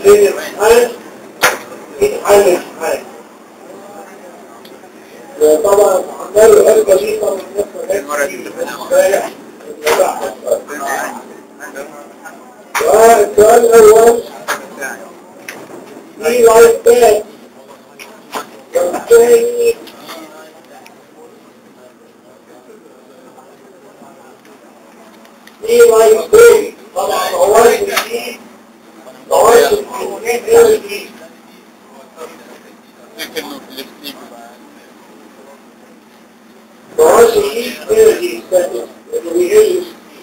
بين الامتحان يتحل الامتحان طبعا عمال الحلقة دي طبعا امبارح والسؤال الأول في لايف باد والثاني في لايف باد طبعا مواد جديد مواد الكلمات غير جديد مواد جديد غير جديد السؤال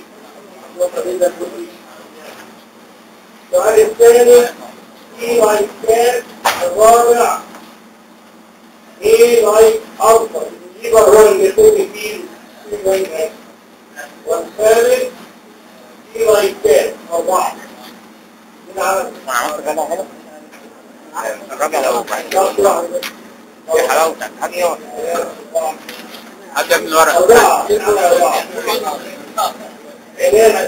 الثاني في لايف باد الرابع ايه لايف افضل يبقى هو اللي يكون فيه والثالث في لايفات أربعة من عدد الرابع لو نطلع يا حلاوتك هات هات من الورق أربعة من عدد أربعة علاج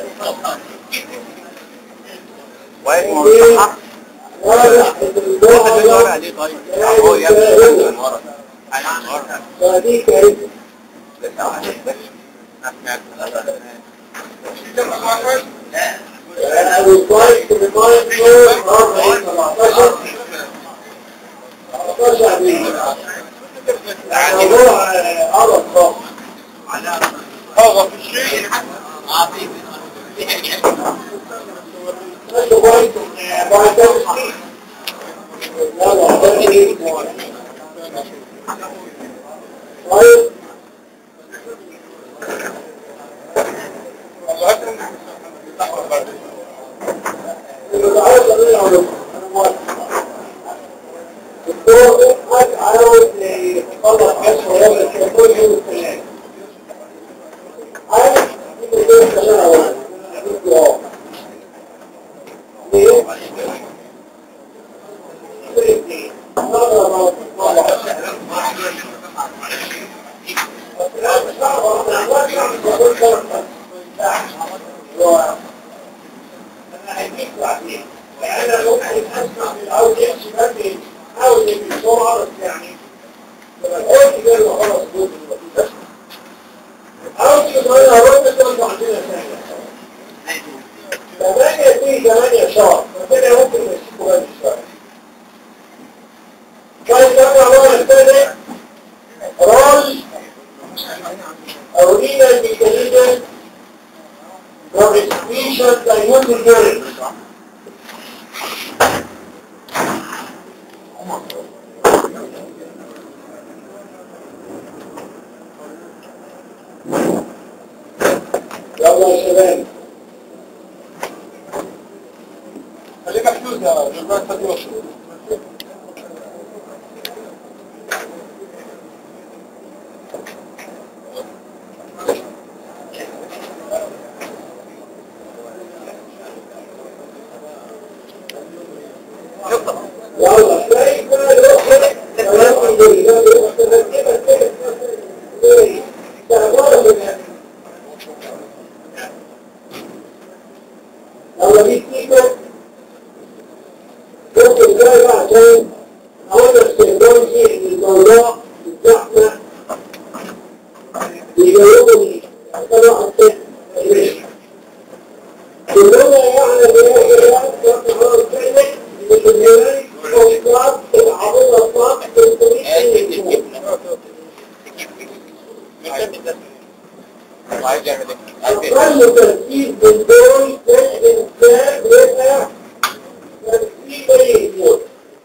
واقف مرتاح واضح واخد من الورق إن دي طيب هو يا ابني هات من الورق انا من الورق فدي كانت لسه واحد بس I was trying to remind you of 17 17 دي موضوع على الصف هو في شيء That's the way to buy those لا لا ده ايه طيب اللي عاوز اقول له انا موافق الدكتور حد عاوز يخلص حاجه ولا كده كل يوم الثلاث عايز يجيب يوم الثلاث اول ليه؟ ثمانية في ثمانية شهر فكده ممكن نسيبه غير شوية طيب تبع مرة الثانية رول أولينا الميكانيزم وإسبيشن دايموت الجوري يلا يا شباب خليك محدود يا جماعة فدوش يلا شايف بقى الأخرى كلام بالله الأخرى كده كده ايه تعبانة منها لما دي تيجي ممكن ازاي بقى عشان عاوز استخدام شيء من الموضوع بتاعنا يجاوبوا لي عشان واحد تاني كلنا يعني بنلاقي كلام خلاص كده مش الهلال والصلاة العظيمة الصلاة التنسيق وعايز يعمل ايه؟ عايز ايه؟ أقل ترتيب من دول الإنسان يبقى ترتيب الإنسان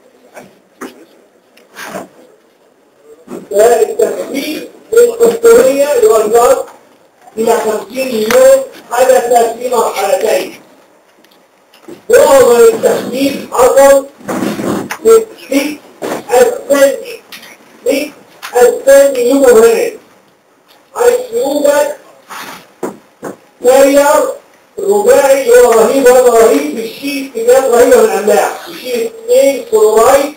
فالترتيب الأسطورية يوجد إلى 50 يوم حدث في مرحلتين معظم التخفيف حصل في الشيء الثاني في الثاني يوم هنا حيث يوجد كارير رباعي هو رهيب وهذا رهيب بيشيل كميات رهيبة من الأملاح بيشيل اثنين كلورايد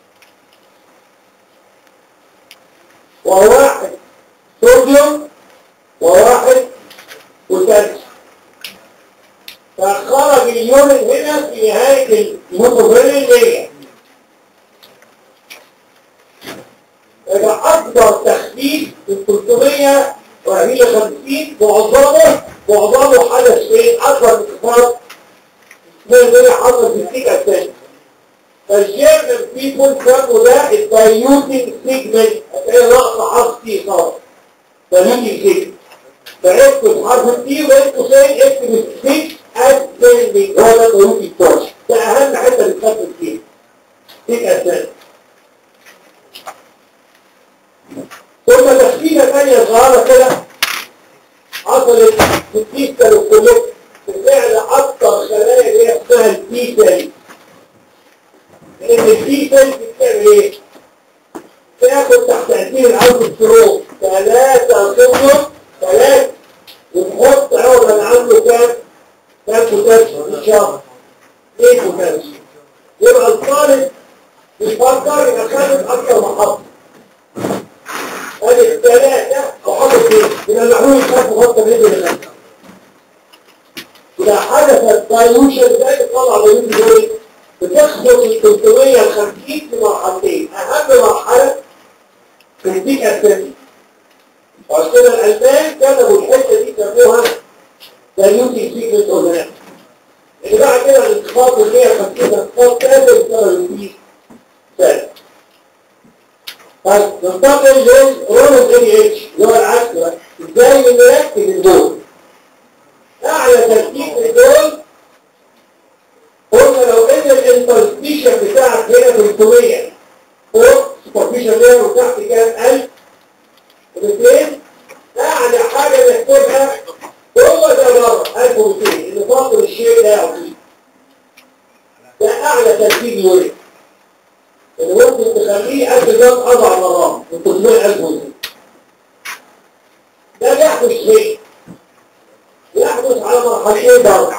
وواحد صوديوم وواحد بوتاسيوم فخرج اليورين هنا في نهاية الموتوفيرين ليا يبقى أكبر تخفيف من 300 وهي 50 معظمه معظمه حدث فين أكبر انخفاض من اللي حصل في السيكا الثاني فالجيرنال بيبول كانوا ده الدايوتنج سيجمنت هتلاقي نقطة حرف تي خالص دايوتنج سيجمنت فاكتب حرف التي واكتب سين اكتب السيك اسندنج هو ده دايوتنج بورش ده أهم حتة بتكتب فيها سيك اسندنج ثم تخفيفة ثانية صغيرة كده حصلت في التيستا والكولوك بالفعل أكثر خلايا اللي هي اسمها التي سيل لأن التي سيل بتعمل إيه؟ تاخد تحت تأثير الألكسترول ثلاثة صوديوم ثلاثة ونحط عوضا عنده كام؟ كام بوتاسيوم إن شاء الله إيه بوتاسيوم؟ يبقى الطالب بيفكر يبقى خامس أكثر محطة هذه الثلاثة وحط اثنين من المحلول الخاف وغطى بيده لغاية إذا حدث الدايوشن ده يطلع بيده دول بتخبط ال 350 في مرحلتين أهم مرحلة في البيك الثاني وعشان كده الألمان كتبوا الحتة دي سموها دايوتي سيكريت أوزنات اللي بعد كده الانخفاض ال 150 انخفاض ثالث بسبب البيك ثالث طيب ننتقل لرول ال اتش اللي هو العكس بقى ازاي نركب الدول اعلى ترتيب الدول قلنا لو ان الانترستيشن بتاعك هنا 300 فوق سوبرفيشن لير وتحت كام 1000 الاثنين اعلى حاجه نكتبها هو ده بره 1200 اللي فاضل الشيء ده يعطيه ده اعلى ترتيب يوريك اللي ممكن تخليه ألف جرام أربع مرات من 300 ألف وزن ده بيحدث ليه؟ يحدث على مرحلتين برضه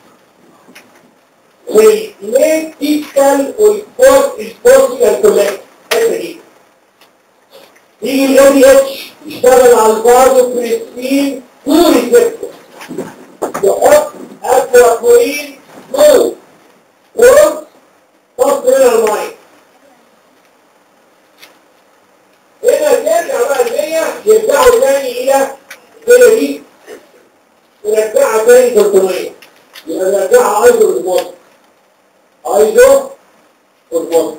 والميديكال والبوستيكال كولكت الحته دي يجي ال دي اتش يشتغل على البارد بريستين طول السكتور يحط اكوابورين طول فورس ضغط من الميه هنا ترجع بقى المية يرجعوا تاني إلى كده دي ونرجعها تاني 300 يبقى نرجعها أيضا بالبطن أيضا بالبطن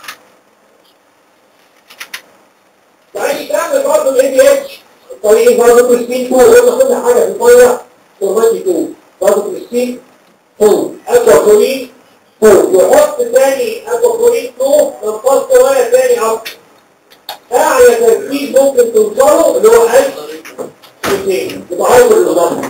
تعالي تعمل برضه ال ADH الطريق برضه كريستين 2 قلنا كل حاجة في المية فورماتي 2 برضه كريستين 2 أكوابورين 2 يحط تاني أكوابورين 2 نفضت مية تاني أكتر أعلى تركيز ممكن توصله اللي هو 1200 يبقى أول الإضافة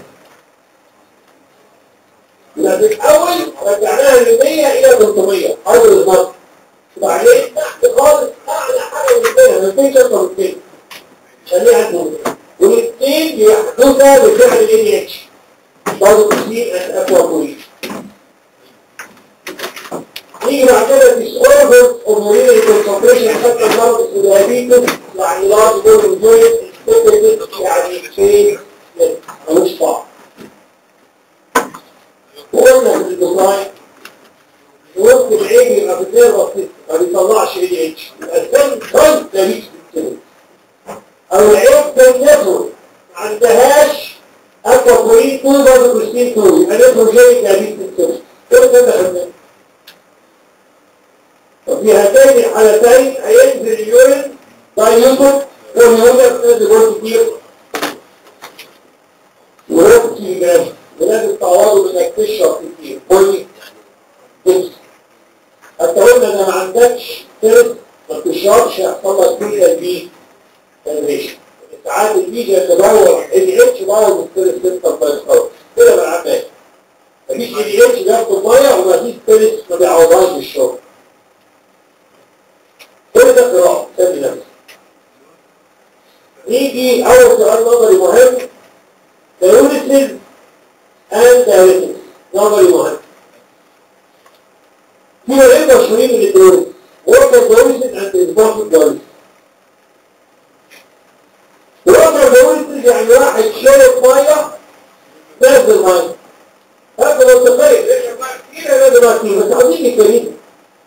يبقى في الأول رجعناها من 100 إلى 300 أول الإضافة وبعدين تحت خالص أعلى حاجة من 200 200 شرطة من 200 خليها 200 والاثنين بيحدثها بفعل ال ADH برضه تسليم أكوا كويس نيجي بعد كده في سؤال أمورين الكونسنتريشن حتى المرض السودابيتس يعني لارج دول جويت يعني فين ملوش طعم وقلنا في الديزاين وقت العين يبقى في النيرفس سيستم ما بيطلعش اي دي اتش يبقى الدم ضل ده مش بيتسوي او العين تنفر ما عندهاش اكوابورين 2 برضه كريستين 2 يبقى نيتروجينيك دايبيتس بيتسوي كل ده خدناه وفي هاتين الحالتين هينزل اليورين دايوتر واليورين ينزل جول كتير ورفت جراف ولازم تعوضه انك تشرب كتير بني بص حتى قلنا ان ما عندكش ترس ما بتشربش هيحصل لك بيتا بي تنريشن ساعات البيجا تدور اي دي اتش دور من الترس سيستم فايسكار كده ما عندهاش مفيش اي دي اتش بياخد ميه ومفيش ترس ما بيعوضهاش بالشرب كل ده قراءة سامي نفسي نيجي أول سؤال نظري مهم diuresis and diuresis نظري مهم في نوعين مشهورين من الديوريس water diuresis and osmotic diuresis water diuresis يعني واحد شرب مية نزل مية هذا منطقيا ليش ما كتير لازم ما كتير بس عاوزين الكريم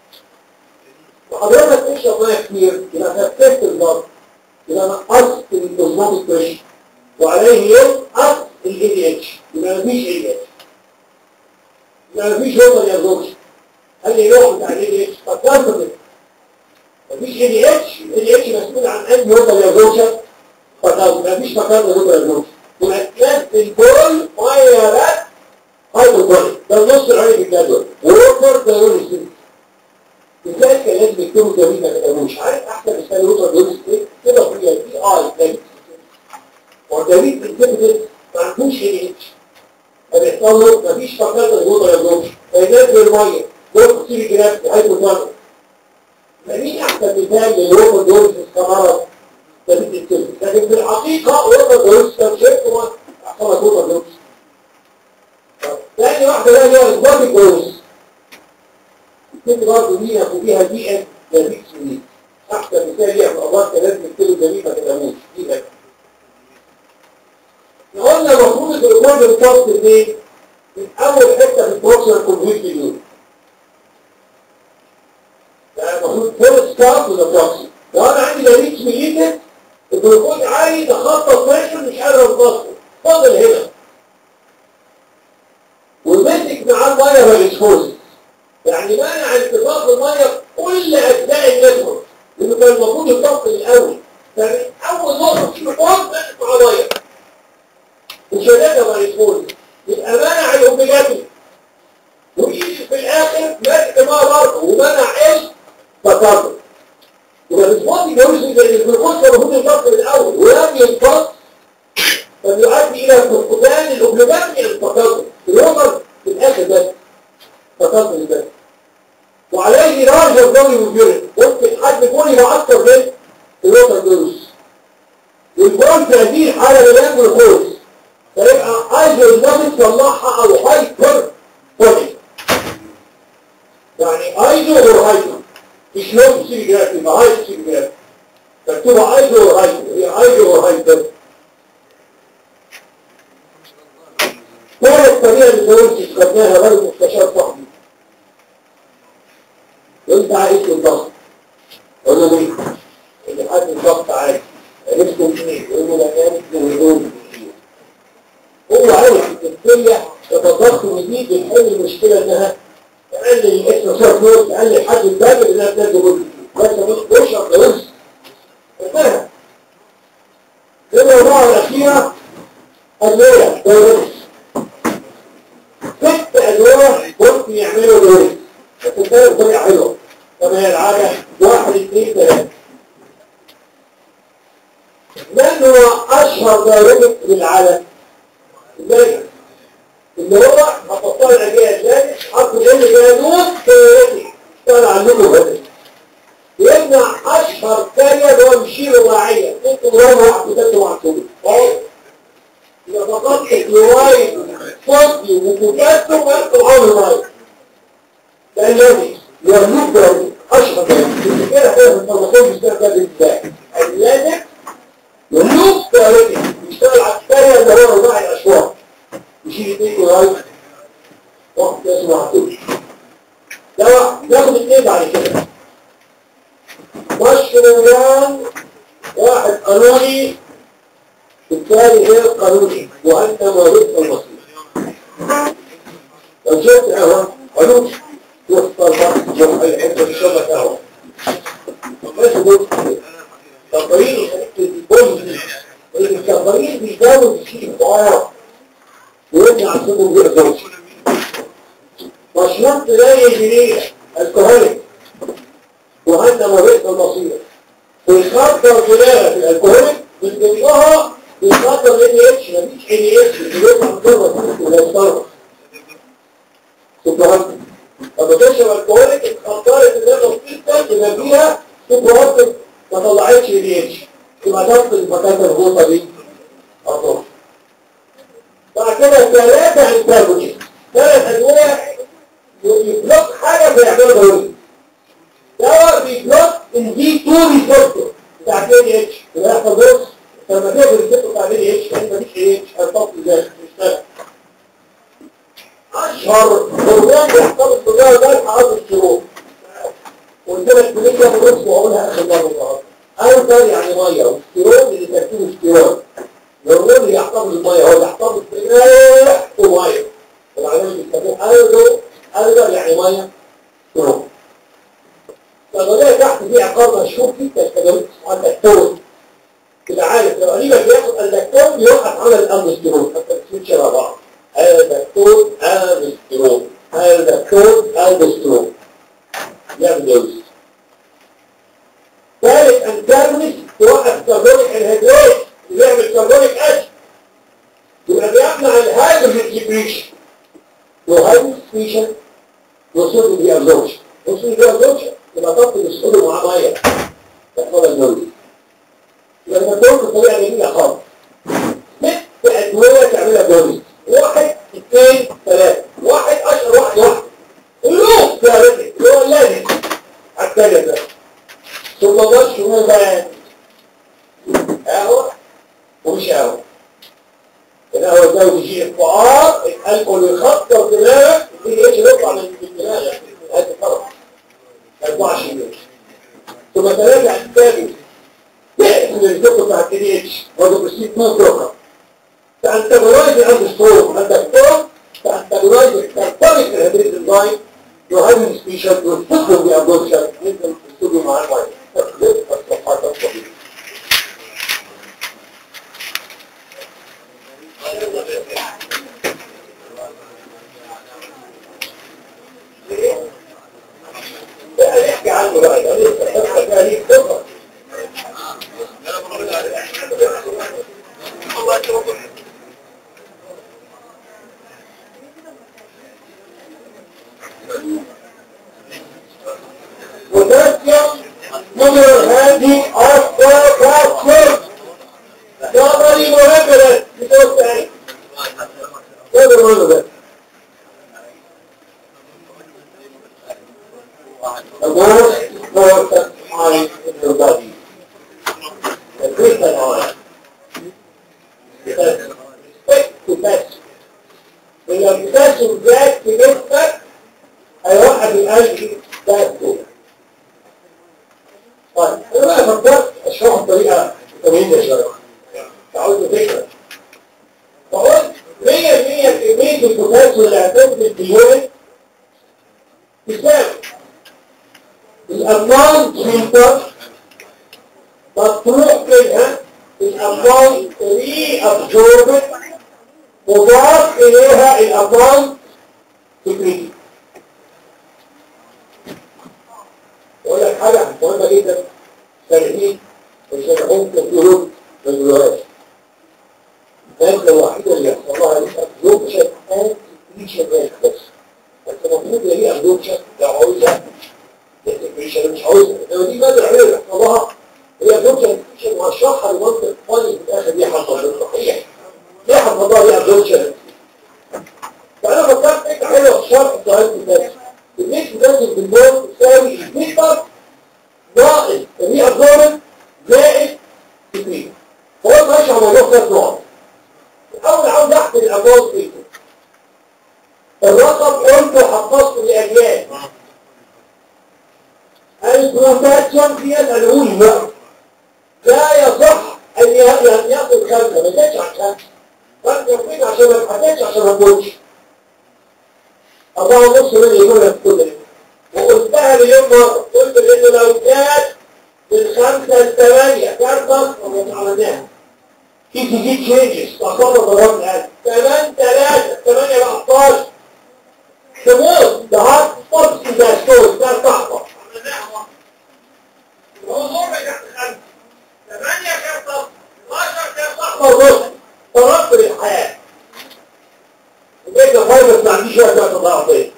وحضرتك تشرب ميه كتير يبقى خففت الضغط يبقى نقصت الاسمات الكريم وعليه ينقص الاي دي اتش يبقى مفيش اي دي اتش يبقى مفيش وصل يا زوجي قال لي روح بتاع الاي دي اتش فكرت كده مفيش اي دي اتش الاي دي اتش مسؤول عن انهي وصل يا زوجي فكرت مفيش مكان وصل يا زوجي ونكلت الكل ميه بس هايبوتونيك ده النص العلمي في الجدول ووفر ده يقول السن ازاي كان لازم يكتبوا جميل ما كتبوش عارف احسن مثال يوصل يقول السن كده في دي اي تاني والجميل في الكتب ما عندوش اي اتش فبيحصل له مفيش فقرات الوضع يا زوج فينزل الميه دول تصير جناب هايبوتونيك فمين احسن مثال للوفر دول في الثمرات جميل الكتب لكن في الحقيقه وفر دول كان شيء هو احسن وفر دول ثاني واحدة بقى اللي هو إثبات الجوز الست برضه دي فيها دي ان جميل سنين أحسن مثال ليها في أمراض كان لازم يكتبوا جميل ما تتعموش دي ان قلنا المفروض الريكورد الفصل اثنين من أول حتة في البروكسيمال كونفيوت مليون يعني المفروض فول ستارت ولا بروكسي لو أنا عندي جميل سنين الجلوكوز عايز أخطط ماشي مش قادر أخططه فاضل هنا ومسك معاه الميه بالاسفوز يعني مانع انتفاض الميه كل اجزاء النسبه لانه كان المفروض يطبق الاول فمن اول نقطه في الفوز مسك مع ميه وشددها بالاسفوز يبقى منع الاوميجاتي ويجي في الاخر مسك معاه برضه ومنع ايش فقط يبقى الاسفوز يجوز زي الجلوكوز كان المفروض يطبق الاول ولم ينفض فبيؤدي الى فقدان الاوميجاتي الفقط الوتر في الاخر بس فقط بس وعليه راجع الضوء والجرد ممكن حد يكون يبقى اكتر من الوتر دوز والبول في هذه الحاله لا ياكل خالص فيبقى ايزو النبي صلحها او هايبر بولي يعني ايزو او هايبر مش لو سيري جراف يبقى هايبر سيري جراف مكتوبه ايزو او هايبر هي ايزو او هايبر كل الطريقة اللي زوجتي استخدمناها غير مستشار صاحبي وانت عايز الضغط قول له ليه؟ اللي حد الضغط عادي عرفته منين؟ يقول له لا كانت لوجود هو عارف ان الدنيا تتضغط ويزيد يحل المشكلة انها تقلل الاكسترا نوت تقلل حد الباب انها تنزل جزء بس مش بشرب لوز انتهى كده النوع الأخيرة أدوية دايركس ست أدوية ممكن يعملوا دوري بس الدوري بطريقة حلوة كما هي العادة واحد اثنين ثلاثة من هو أشهر دايركت للعالم؟ ازاي؟ اللي هو هتطلع الأجيال ازاي؟ حطوا جنب جانوس كيراتي اشتغل عندكم بدل يمنع أشهر كارية اللي هو مشير الراعية انتوا مرة واحد وتاتوا معكم إذا فقدت كلورايد صدي وبوتاسيوم ويبقى عامل ميه ده الذي يرموك برموك اشهر من كده كده في الفارماكولوجي بيشتغل ازاي اللازم يرموك برموك بيشتغل على الثانية اللي هو رباعي الاشواط يشيل اثنين كلورايد واحد اسمه محطوط ده ناخد اثنين بعد كده مشروعان واحد قانوني بالتالي غير قانوني وأنت مريض المصير لو شفت قهوة قانون يفطر بقى يوم الحته الشبكة قهوة بس بص التقرير يخليك تبص التقرير بيزود الشيء ضعاف ويرجع صوته غير زوج مشروط تلاقي جنيه الكهوليك وأنت مريض المصير ويخطر دماغك في الكهوليك من ضمنها بيخاطر ال اتش مفيش ال اتش بيطلع بره ولا يصرف سكرات لما تشرب الكهوليك اتخطرت النقطة جدا بما فيها سكرات ما طلعتش ال اتش يبقى تفصل مكان الغوطة دي أطول بعد كده ثلاثة انتاجوجين ثلاث أدوية يبلوك حاجة بيعملوا ضروري دواء بيبلوك ان دي 2 ريسبتور بتاع ال اتش يبقى يحصل بص لما تقدر الست بتاع ال اتش كان مفيش ال اتش هتطلع ازاي مش فاهم اشهر هرمون بيحتفظ بالله ده تعرض الشروط قلت لك بنيجي بنص واقولها اخر مره النهارده ايضا يعني ميه والستيرون اللي تركيبه ستيرون الهرمون اللي يحتفظ بالميه هو يحتفظ بالماء وميه العلماء بيسموه ايضا ايضا يعني ميه ستيرون النظريه تحت دي عقار مشهور جدا كدولة اسمها الدكتور تبقى عارف لو قريبك بياخد الدكتور بيوقف على الامستيرون حتى تسويت شبه بعض الدكتور امستيرون الدكتور امستيرون يعمل جوز ثالث انتاجونس توقف كربونيك انهيدريت بيعمل كربونيك اسيد يبقى بيمنع الهيدروجين سكريشن وهيدروجين سكريشن وصول دي ابزوربشن وصول دي ابزوربشن يبقى ضغط الصدر مع ميه تحصل الجوز يبقى الموضوع بطريقه جميله خالص ست ادويه تعملها جوز واحد اثنين ثلاثه واحد اشهر واحد واحد اللوب ده اللي هو اللازم على الثالث ده ثم ضل شنو بقى قهوه ومش قهوه القهوه ده يجي الفقار الالكول يخطر دماغك يجي ايش يطلع من الدماغ هذا الفرق 24 ثم تراجع الثاني تقسم الفقه بتاع الدي اتش برضه بسيط ما فوقها تانتجرايز عند الصوم عندك صوم تانتجرايز ترتبط الهبريد اللاين يهاجم سبيشال يرفضهم بأبوشال مثل الاستوديو مع المايك تقلب الصفحات الطبيعية احكي عنه بقى ده لسه فيها ليه خبره potassium number هذه التكاثر نظري مهم ده بتقول تاني هذا مهم ده The most important point in your body. The crystal oil. Because respect potassium. لو البوتاسيوم زاد في جسمك هيوقف القلب ده فوق. طيب انا بقى فكرت اشرحه بطريقه جميله شويه. تعود فكره. فقلت 100% كميه البوتاسيوم اللي هتنزل في اليوم تساوي الاموال فلتر مطروح منها الاموال ري ابزوربت مضاف اليها الاموال سكريتي اقول لك حاجه مهمه جدا سنتين وشرحون كثيرون ما يقولوهاش المادة الوحيدة اللي يحصل لها ابزوربشن اند سكريشن بس بس المفروض ان هي ابزوربشن لو عاوزها مش مش عاوزها لو دي مادة العملية اللي احفظها هي ابزوربشن وهشرحها لمنطق فاني في الاخر دي حفظها صحيح ليه حفظها هي ابزوربشن فانا فكرت انت حلوه في شرح السؤال ده الناس بتنزل بالنور تساوي الفيتر ناقص هي ابزوربشن زائد تكريم فهو ماشي على موضوع ثلاث نقط الاول عاوز احسب الابواب فيتر الرقم قلته حفظته لاجيال البروتاكشن في الألوين بقى لا يصح أن يأخذ خمسة ما جاتش عن خمسة فأنت يقين عشان ما تحددش عشان ما تقولش أربعة ونص من يقول لك كل وقلتها مليون مرة قلت إنه لو جات من خمسة لثمانية كان تصفى من عملناها في تجي تشينجز تخبط ضرب الآن كمان ثلاثة ثمانية بقى 11 تموت ده هارد ستوبس ده ستوبس ده تحفظ طلبت للحياة البيت فايبس ما عنديش وقت تضاعفين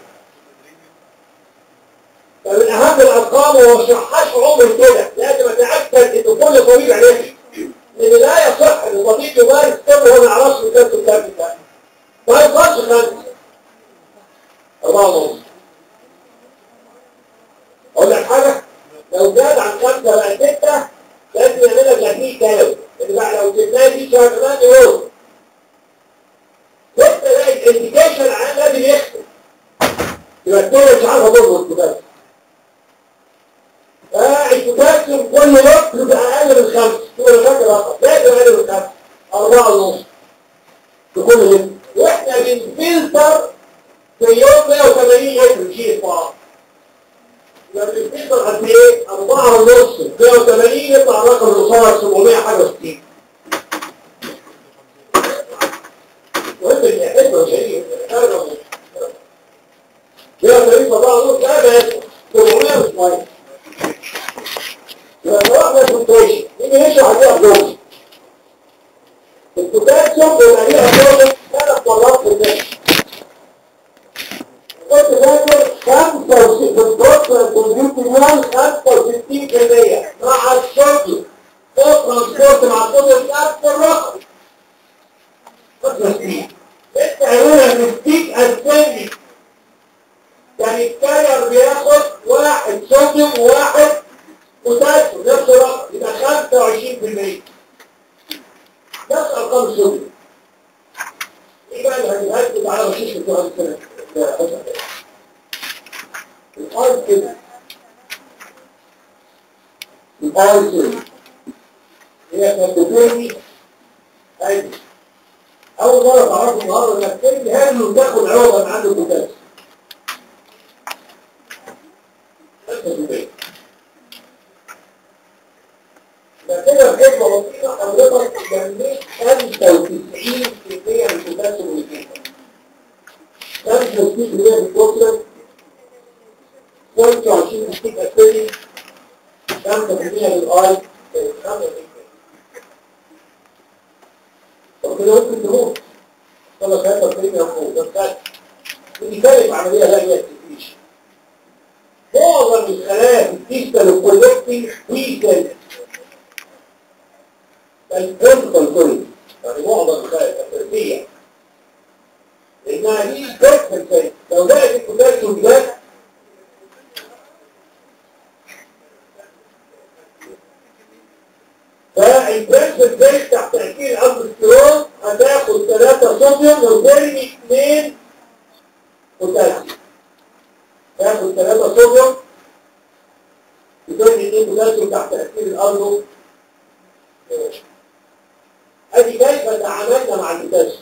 فمن أهم الأرقام وما شرحهاش عمر كده لازم أتأكد إن كل طبيب عليه لأن لا يصح إن طبيب يمارس طب وهو ما يعرفش مكانته الكلام بتاعه ما يوصلش خمسة أربعة ونص أقول لك حاجة لو زاد عن خمسة بقى ستة لازم يعمل لك لكيه كلوي اللي بقى لو جبناه دي شهر كمان يوم ستة الاقي الانديكيشن العام لازم يختم يبقى الدنيا مش عارفه تظبط بس فالبوتاسيوم كل وقت يبقى اقل من خمسه تقول انا فاكر رقم لازم اقل من خمسه اربعه ونص بكل لتر واحنا بنفلتر في يوم 180 لتر شيء فقط لما بنفلتر قد ايه؟ اربعه ونص 180 يطلع الرقم القصير 700 حاجه 60 وانت اللي يحبه شيء هذا يا فريق بقى نص لا بس 700 مش ميه يبقى واحدة فلتريشن نيجي نشرح عليها بلوز البوتاسيوم بيبقى ليها بلوز ثلاث مرات في النص كنت فاكر 65 في البروتين كونجيوتينيال 65% مع الصوديوم فوق ترانسبورت مع الصوديوم نفس الرقم انت عملها مستيك اسباني يعني الكارير بياخد واحد صوديوم وواحد بوتاسيوم نفس الرقم يبقى 25% نفس ارقام الصوديوم ايه بقى اللي هنهدد على رشيش بتوع السنه الآي كده الآي كده هي كانت بترمي أيدي أول مرة تعرفوا النهاردة إنك ترمي هذه وتاخد عوضا من عنده بوتاسيوم فكده بحجة بسيطة حضرتك جميع 95% من البوتاسيوم اللي فيها 65% من البوتاسيوم 25 ستيك أسفلي 5% للآي 5% طب كده ممكن تموت طبعا 3% يموت بس كانت بنتكلم عملية لا يكفيش معظم الخلايا في الديجيتال والكولكتنج ويكل الكونتال كل يعني معظم الخلايا الأساسية لأنها دي كونتال لو لقيت البوتاسيوم ده فالبرنس ازاي تحت تأثير الأمبسترون هتاخد 3 صوديوم وترمي 2 بوتاسيوم تاخد 3 صوديوم وترمي 2 بوتاسيوم تحت تأثير الأرض ادي كيف تعاملنا مع البوتاسيوم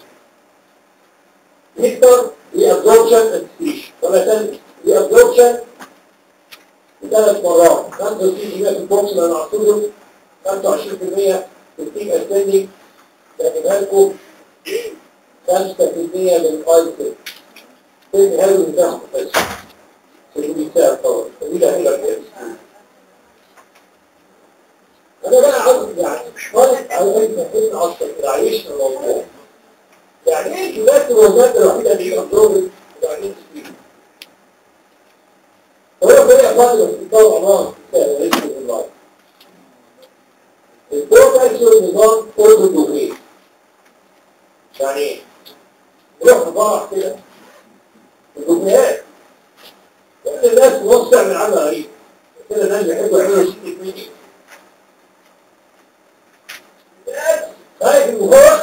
نكتر لأبزوربشن اندستريشن ومثلا لأبزوربشن بثلاث مرات 65% في البوكس لأن أعطيهم 25% تكتيك أسندي لكنها لكم 5% من الآيتم تاني هل بتاخد بس سبيل ساعة طبعا سبيل هلا كويس أنا بقى عاوز يعني طالب على أي مكان أصلا كده عايشنا الموضوع يعني إيه الجبات الوزنات الوحيدة اللي يقدروا يعني تسبيل هو كده فاضل في الدور أمان سهل رزق الله البروفيسور نظام اوتو دوغي يعني ايه؟ نروح نبارح كده الدوغيات لان الناس موسع من عمل غريب كده الناس بيحبوا يعملوا شيء كميني الناس خايف المخوخ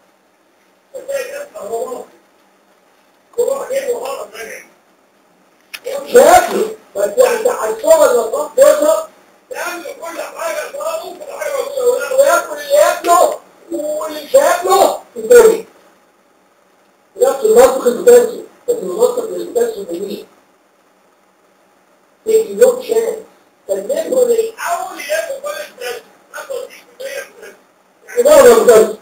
مش هياكلوا بس يعني تحسوها النظام بيظهر تعمل كل حاجة صاروا وياكل اللي ياكله واللي مش هياكله يترمي نفس المنطق الباسي بس المنطق الباسي مين تيجي يوم شان فالنبو الأول ياكل كل الناس يعني مرة بجد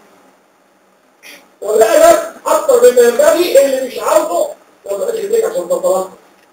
ولا لك حتى بما ينبغي اللي مش عاوزه لو ما قالش ليك عشان تطلق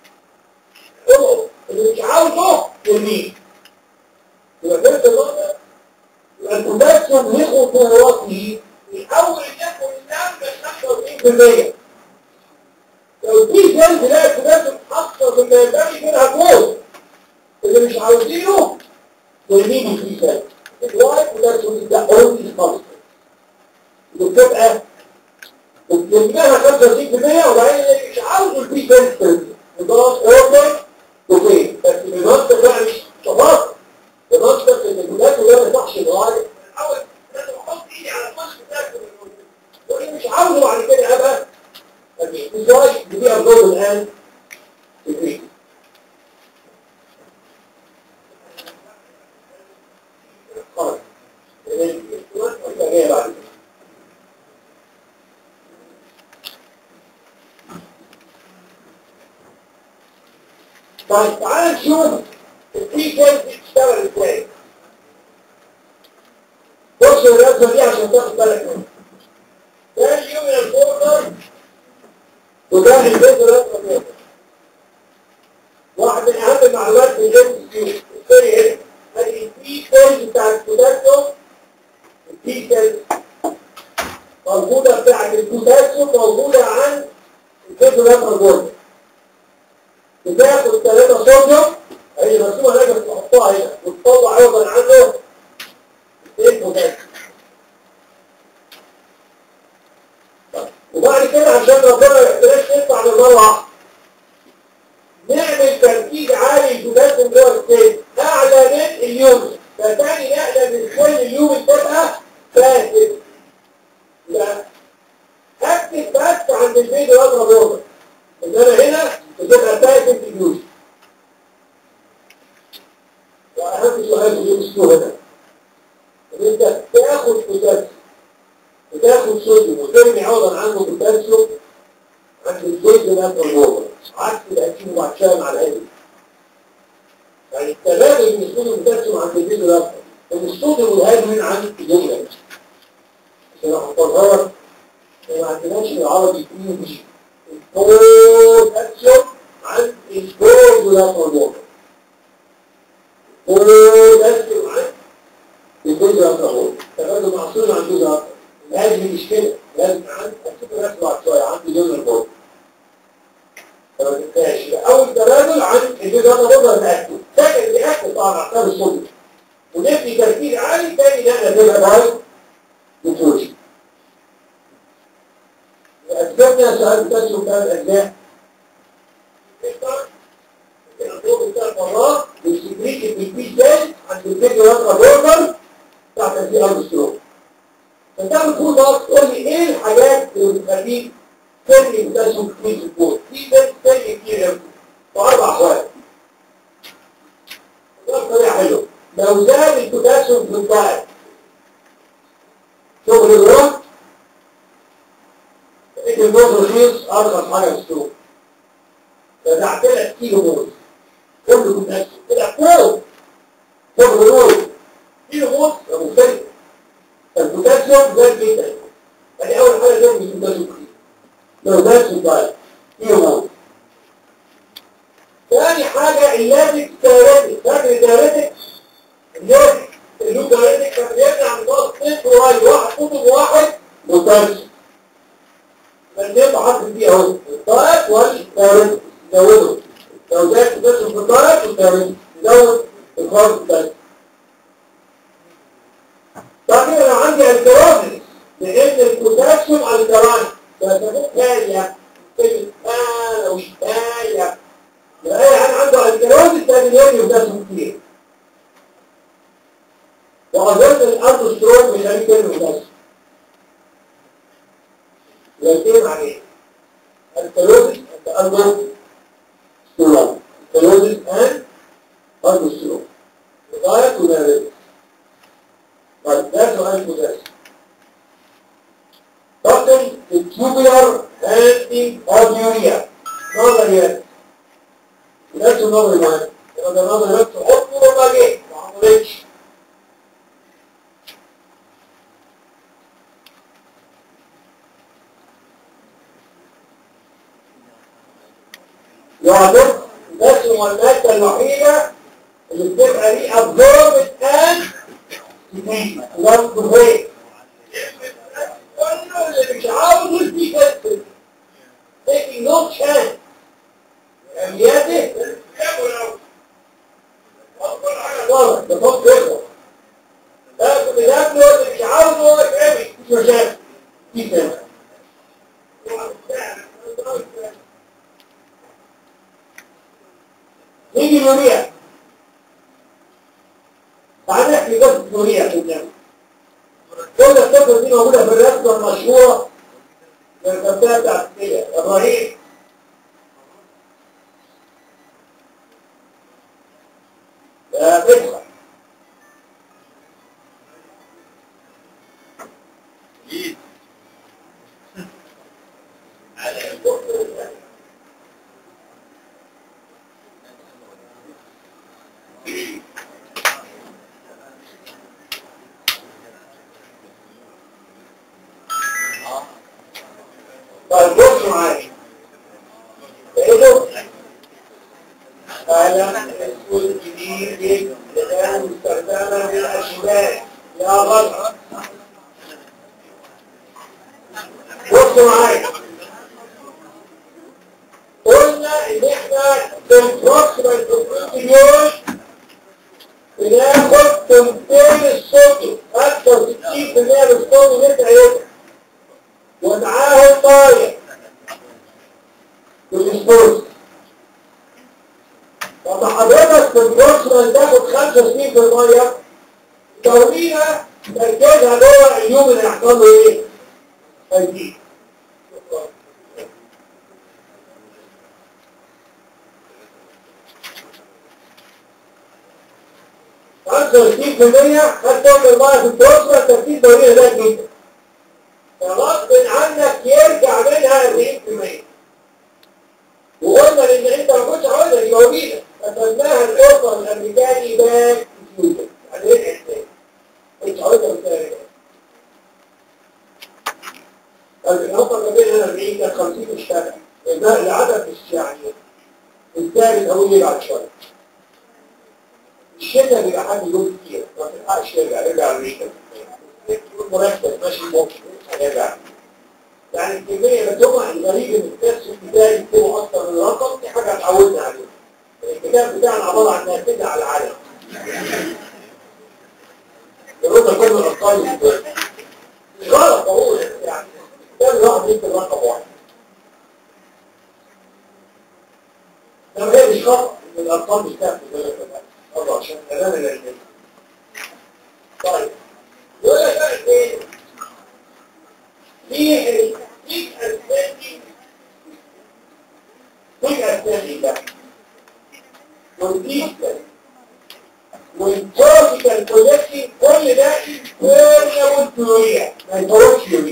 اللي مش عاوزه يرميه يبقى فهمت الوضع البوتاسيوم له خطوراته يحول ياكل الدم ل 95% لو في جلد لا البوتاسيوم اكثر من ما ينبغي كده هتموت اللي مش عاوزينه ترميه في سنه الواي بوتاسيوم ده اونلي خالص وبتبقى وبترميها 95% وبعدين اللي مش عاوزه البي سنس نظام اوردر وفين بس بنظام بقى مش شفاط بنظر ان الولاد ولا ما يصحش الغالب الاول لازم احط ايدي على الفصل بتاعته واللي مش عاوزه بعد كده ابقى decide to be absorbed and secreted. خلاص. يبقى جاي بعد كده. طيب تعال نشوف التي كانت بتشتغل ازاي بص الرسمه دي عشان تاخد بالك منها ده اليوم الفورمر وده البيت الرسمه دي واحد من اهم المعلومات في الام كيو الثاني هنا هذه التي كانت بتاع البوتاسيوم التي كانت موجوده بتاعت البوتاسيوم موجوده عن البيت الرسمه بتاخد ثلاثة صوديوم هي مرسومة هناك بس تحطها هنا وتطلع عوضا عنه اثنين بوتاسيوم وبعد كده عشان ربنا ما يحتاجش يطلع من مرة واحدة نعمل تركيز عالي البوتاسيوم جوه السيل اعلى من اليوم فتاني نقلة من كل اليوم تبقى فاسد لا هكتب بس عند البيت واضرب بوضع انما هنا بتبقى فاسد اليوز واهم سؤال في الاسبوع هنا ان انت تاخد بوتاسيوم وتاخد صوديوم وترمي عوضا عنه بوتاسيوم عند الجزء ده الجوه عكس الاكيد وعشان على العلم يعني التبادل من الصوديوم والبوتاسيوم عند الجزء ده ان الصوديوم والهيدروجين عند الجزء عشان احطها لك ما عندناش العربي فيه دي البوتاسيوم عن الجوز ولا الجوز البوتاسيوم عن الجوز ولا الجوز تبادل محصول عن الجوز ولا لازم مش كده لازم عن السكر نفسه بعد شويه عندي جوز الجوز فما تنساش اول تبادل عن الجوز ولا الجوز ناكل ثاني ناكل طبعا اعتبر الصوديوم ونبني تركيز عالي تاني نقله تبقى باي نيتروجين أثبتنا سؤال بتسلم ثلاث أجزاء الضوء بتاع المرات والسكريت في البي سيل عند الفيديو واتر بورنر بتاع تنسيق الستروك فتعمل فول ضغط تقول لي ايه الحاجات اللي بتخليك ترمي بوتاسيوم في البول في بس تاني كتير قوي في اربع احوال ده طريقه حلوه لو زاد البوتاسيوم في الدايت شغل الوقت انت الموز رخيص ارخص حاجه في السوق فدعت لك كيلو موز كله كنت نفسه طلع فوق فوق موز كيلو موز مختلف البوتاسيوم زاد جدا يعني اول حاجه جنب البوتاسيوم كتير لو زاد في الدايت كيلو موز ثاني حاجه علاج الدايرتك فاكر الدايرتك اليوم اللوب دايرتك كان بيمنع من ضغط صفر واحد واحد قطب واحد بوتاسيوم فالنيم حرف دي اهو الطائف والتارد زوده لو جاءت تدخل في الطائف والتارد زود الخارج الثالث طبعا انا عندي الكرازي لان البوتاسيوم الكراني فسموه تالية كلمة تالة وشتالية يعني انا عنده الكرازي الثاني يوم بوتاسيوم كتير وأظن الأرض ستروك مش هنك كلمة بوتاسيوم يتم عليه الكلوزيس الأرض ستروك الكلوزيس and أرض ستروك لغاية ونالك طيب ده سؤال بوتاسيوم طبعا التوبيلر هاندي أوديوريا نظريات نفس النظري معانا يبقى ده نظري بس حطه وما جه ما عملتش يعتبر بس هو المادة الوحيدة اللي بتبقى ليه absorbed and not break كله اللي مش عاوز يكسر taking no chance أمنياته غلط ده فوق كده لكن بياكله اللي مش عاوز هو يتعمل مش مشاكل دي كده نيجي اليوريا تعال نحكي قصة اليوريا قدام كل القصة دي موجودة في الرسمة المشهورة الكابتن بتاعت كده ابراهيم يا فتحة اكيد طيب بص معايا ايه قلم اسود جديد لغاية مستخدمة للأشباه يا غلط بص معايا قلنا ان احنا في البروكسيمال مليون بناخد تمثيل الصوت 65% من الصوت اللي انت عايزها ومعاهم طاير بالسبورت طب حضرتك في البروكسيمال تاخد 65 في الميه تورينا تركيزها جوه اليوم اللي هيحصل له ايه؟ هيزيد خمسة وستين في المية خدت من المية في البروكسيمال تركيز تورينا ده جدا فغصب عنك يرجع منها 40% وقلنا ان انت ما كنتش عاوزها دي موجوده فسماها الاوفر الامريكاني باك فيوجن يعني ايه احساس مش عاوزها بالتالي طيب الاوفر ما بين هنا 40 كان 50 اشتغل الباقي العدد مش يعني الثالث هو يجي بعد شويه الشتاء بيبقى حد يقول كتير ما تلحقش يرجع يرجع امريكا يكون مركز ماشي ممكن يرجع يعني الكمية بتوقع الغريب ان الكاس البداية يكتبوا اكتر من رقم دي حاجة اتعودنا عليها الكتاب بتاعنا عبارة عن نافذة على العالم الرقم كل الارقام البداية مش غلط بقول يعني الكتاب الواحد يكتب رقم واحد طب هي مش غلط ان الارقام مش كافية زي ما كده طبعا عشان كلام العلم طيب يقول لك بقى ايه ليه ليه الثاني ليه الثاني ده والديجيتال والجورجيكال كولكشن كل ده فيريابل ثيوريا ما يتطورش يومي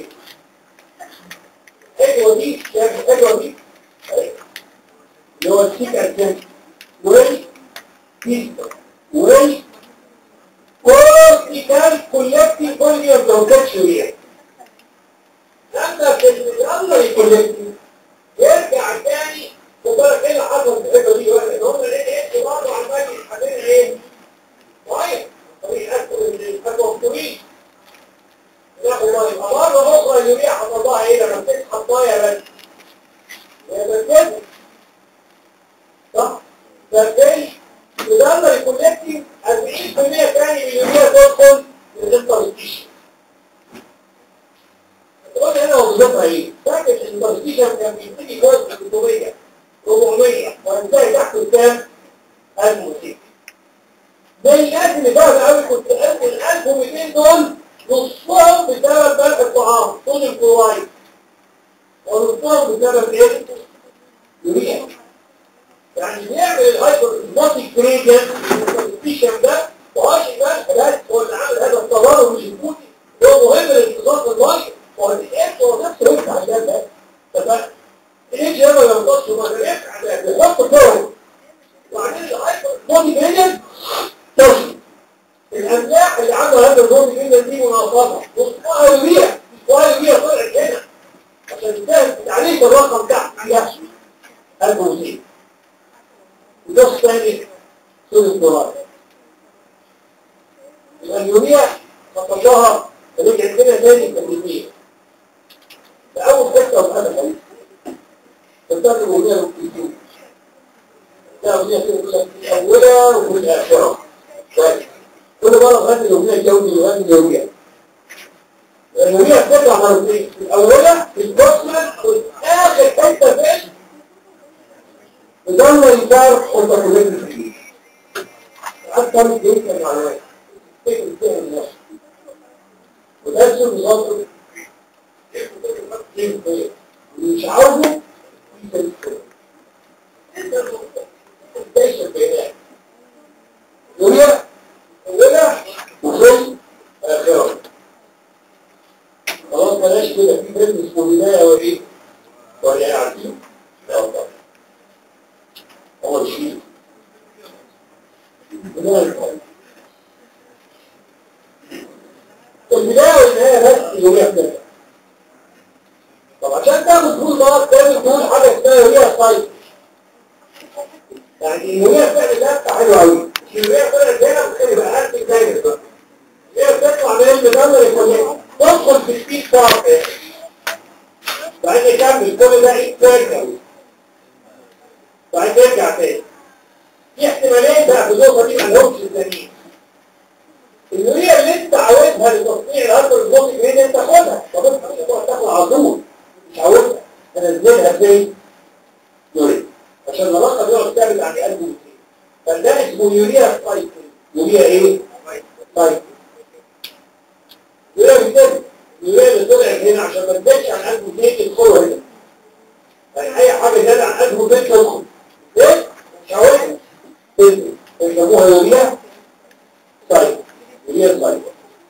حلوه دي شايف حلوه دي اللي هو السيك الثاني وال ديجيتال وال كورتيكال كولكتيف كل دي ما بتوصلش يوميا لما في الامر الكولكتيف يرجع تاني وبالك ايه اللي حصل في الحته دي بقى ان هم لقيت ايه برضه على المجلس حاطين ايه؟ طيب طريق التوكتوري ياخد ميه يبقى مره اخرى اليوريا حصل لها ايه لما بتسحب ميه بس هي بتكتب صح؟ فبالتالي الامر الكولكتيف 40% تاني من اليوريا تدخل من الانترستيشن تقول هنا وظيفتها ايه؟ فاكر الانترستيشن كان بيبتدي جزء 600 400 وانتهي تحته كام؟ 1200 زي الناس اللي فاهم قوي كنت قلت ال 1200 دول نصهم بسبب بلع الطعام طول الكولايد ونصهم بسبب ايه؟ يوريا يعني بيعمل الهايبر النوتي جريدينت الانترستيشن ده وهاش الملح ده هو اللي عامل هذا التضارب مش الكوتي هو مهم لامتصاص الميه والإيه هو نفسه يفتح عشان ده تمام ايه جابه لو بص ما يفتح ده بيحط فوق وبعدين الهايبر بودي جريدينت تصل الاملاح اللي عنده هذا البودي جريدينت دي مناقضه نصها يوريا نصها يوريا طلعت هنا عشان تنتهي عليك الرقم تحت يحصل البوزين وده الثاني سوء الضرائب اليوريا فقدها رجعت لنا تاني تمرينية فأول حتة وأنا خليل فالتالي الأولية والكتوب الأولية كده يقول لك في الأولى وفي الآخرة كل مرة غني الأولية الجودي وغني الأولية الأولية بتطلع مرتين في الأولى في البصمة والآخر حتة فين بدون الفرق وتكلمة الفلوس حتى مش جيد المعلومات تكتب فيها الناس وده النظام مش عاوزه يوريا أولها وفي آخرها خلاص بلاش كده في فيلم اسمه بداية وإيه؟ ولا عارفين؟ لا والله هو الشيء بداية البداية والنهاية بس يوريا بتاعتها طب عشان تاخد فلوس مرات تاني تقول حاجة اسمها يوريا سايت يعني اليوريا فعلا ده حلو قوي اليوريا فعلا ده ممكن يبقى قد الدايره بقى هي بتطلع من المدمر يكون تدخل في السبيد بارك بعدين نكمل كل ده ايه ترجع بعدين ترجع تاني في احتمالين بقى في النقطه دي ما لهمش التانيين اليوريا اللي انت عاوزها لتصنيع الهرب البوتي جريد انت خدها طب انت مش هتقعد تاكل على طول مش عاوزها تنزلها ازاي؟ يوريا عشان الرقم يقعد ثابت عن قلبه وكده فده اسمه يوريا سايكل يوريا ايه؟ سايكل يوريا بتبقى يوريا اللي طلعت هنا عشان ما تبقاش عن قلبه وكده يدخلوا هنا يعني اي حاجه زياده عن قلبه وكده تدخل ايه؟ مش عاوزها تنزل يسموها يوريا سايكل يوريا سايكل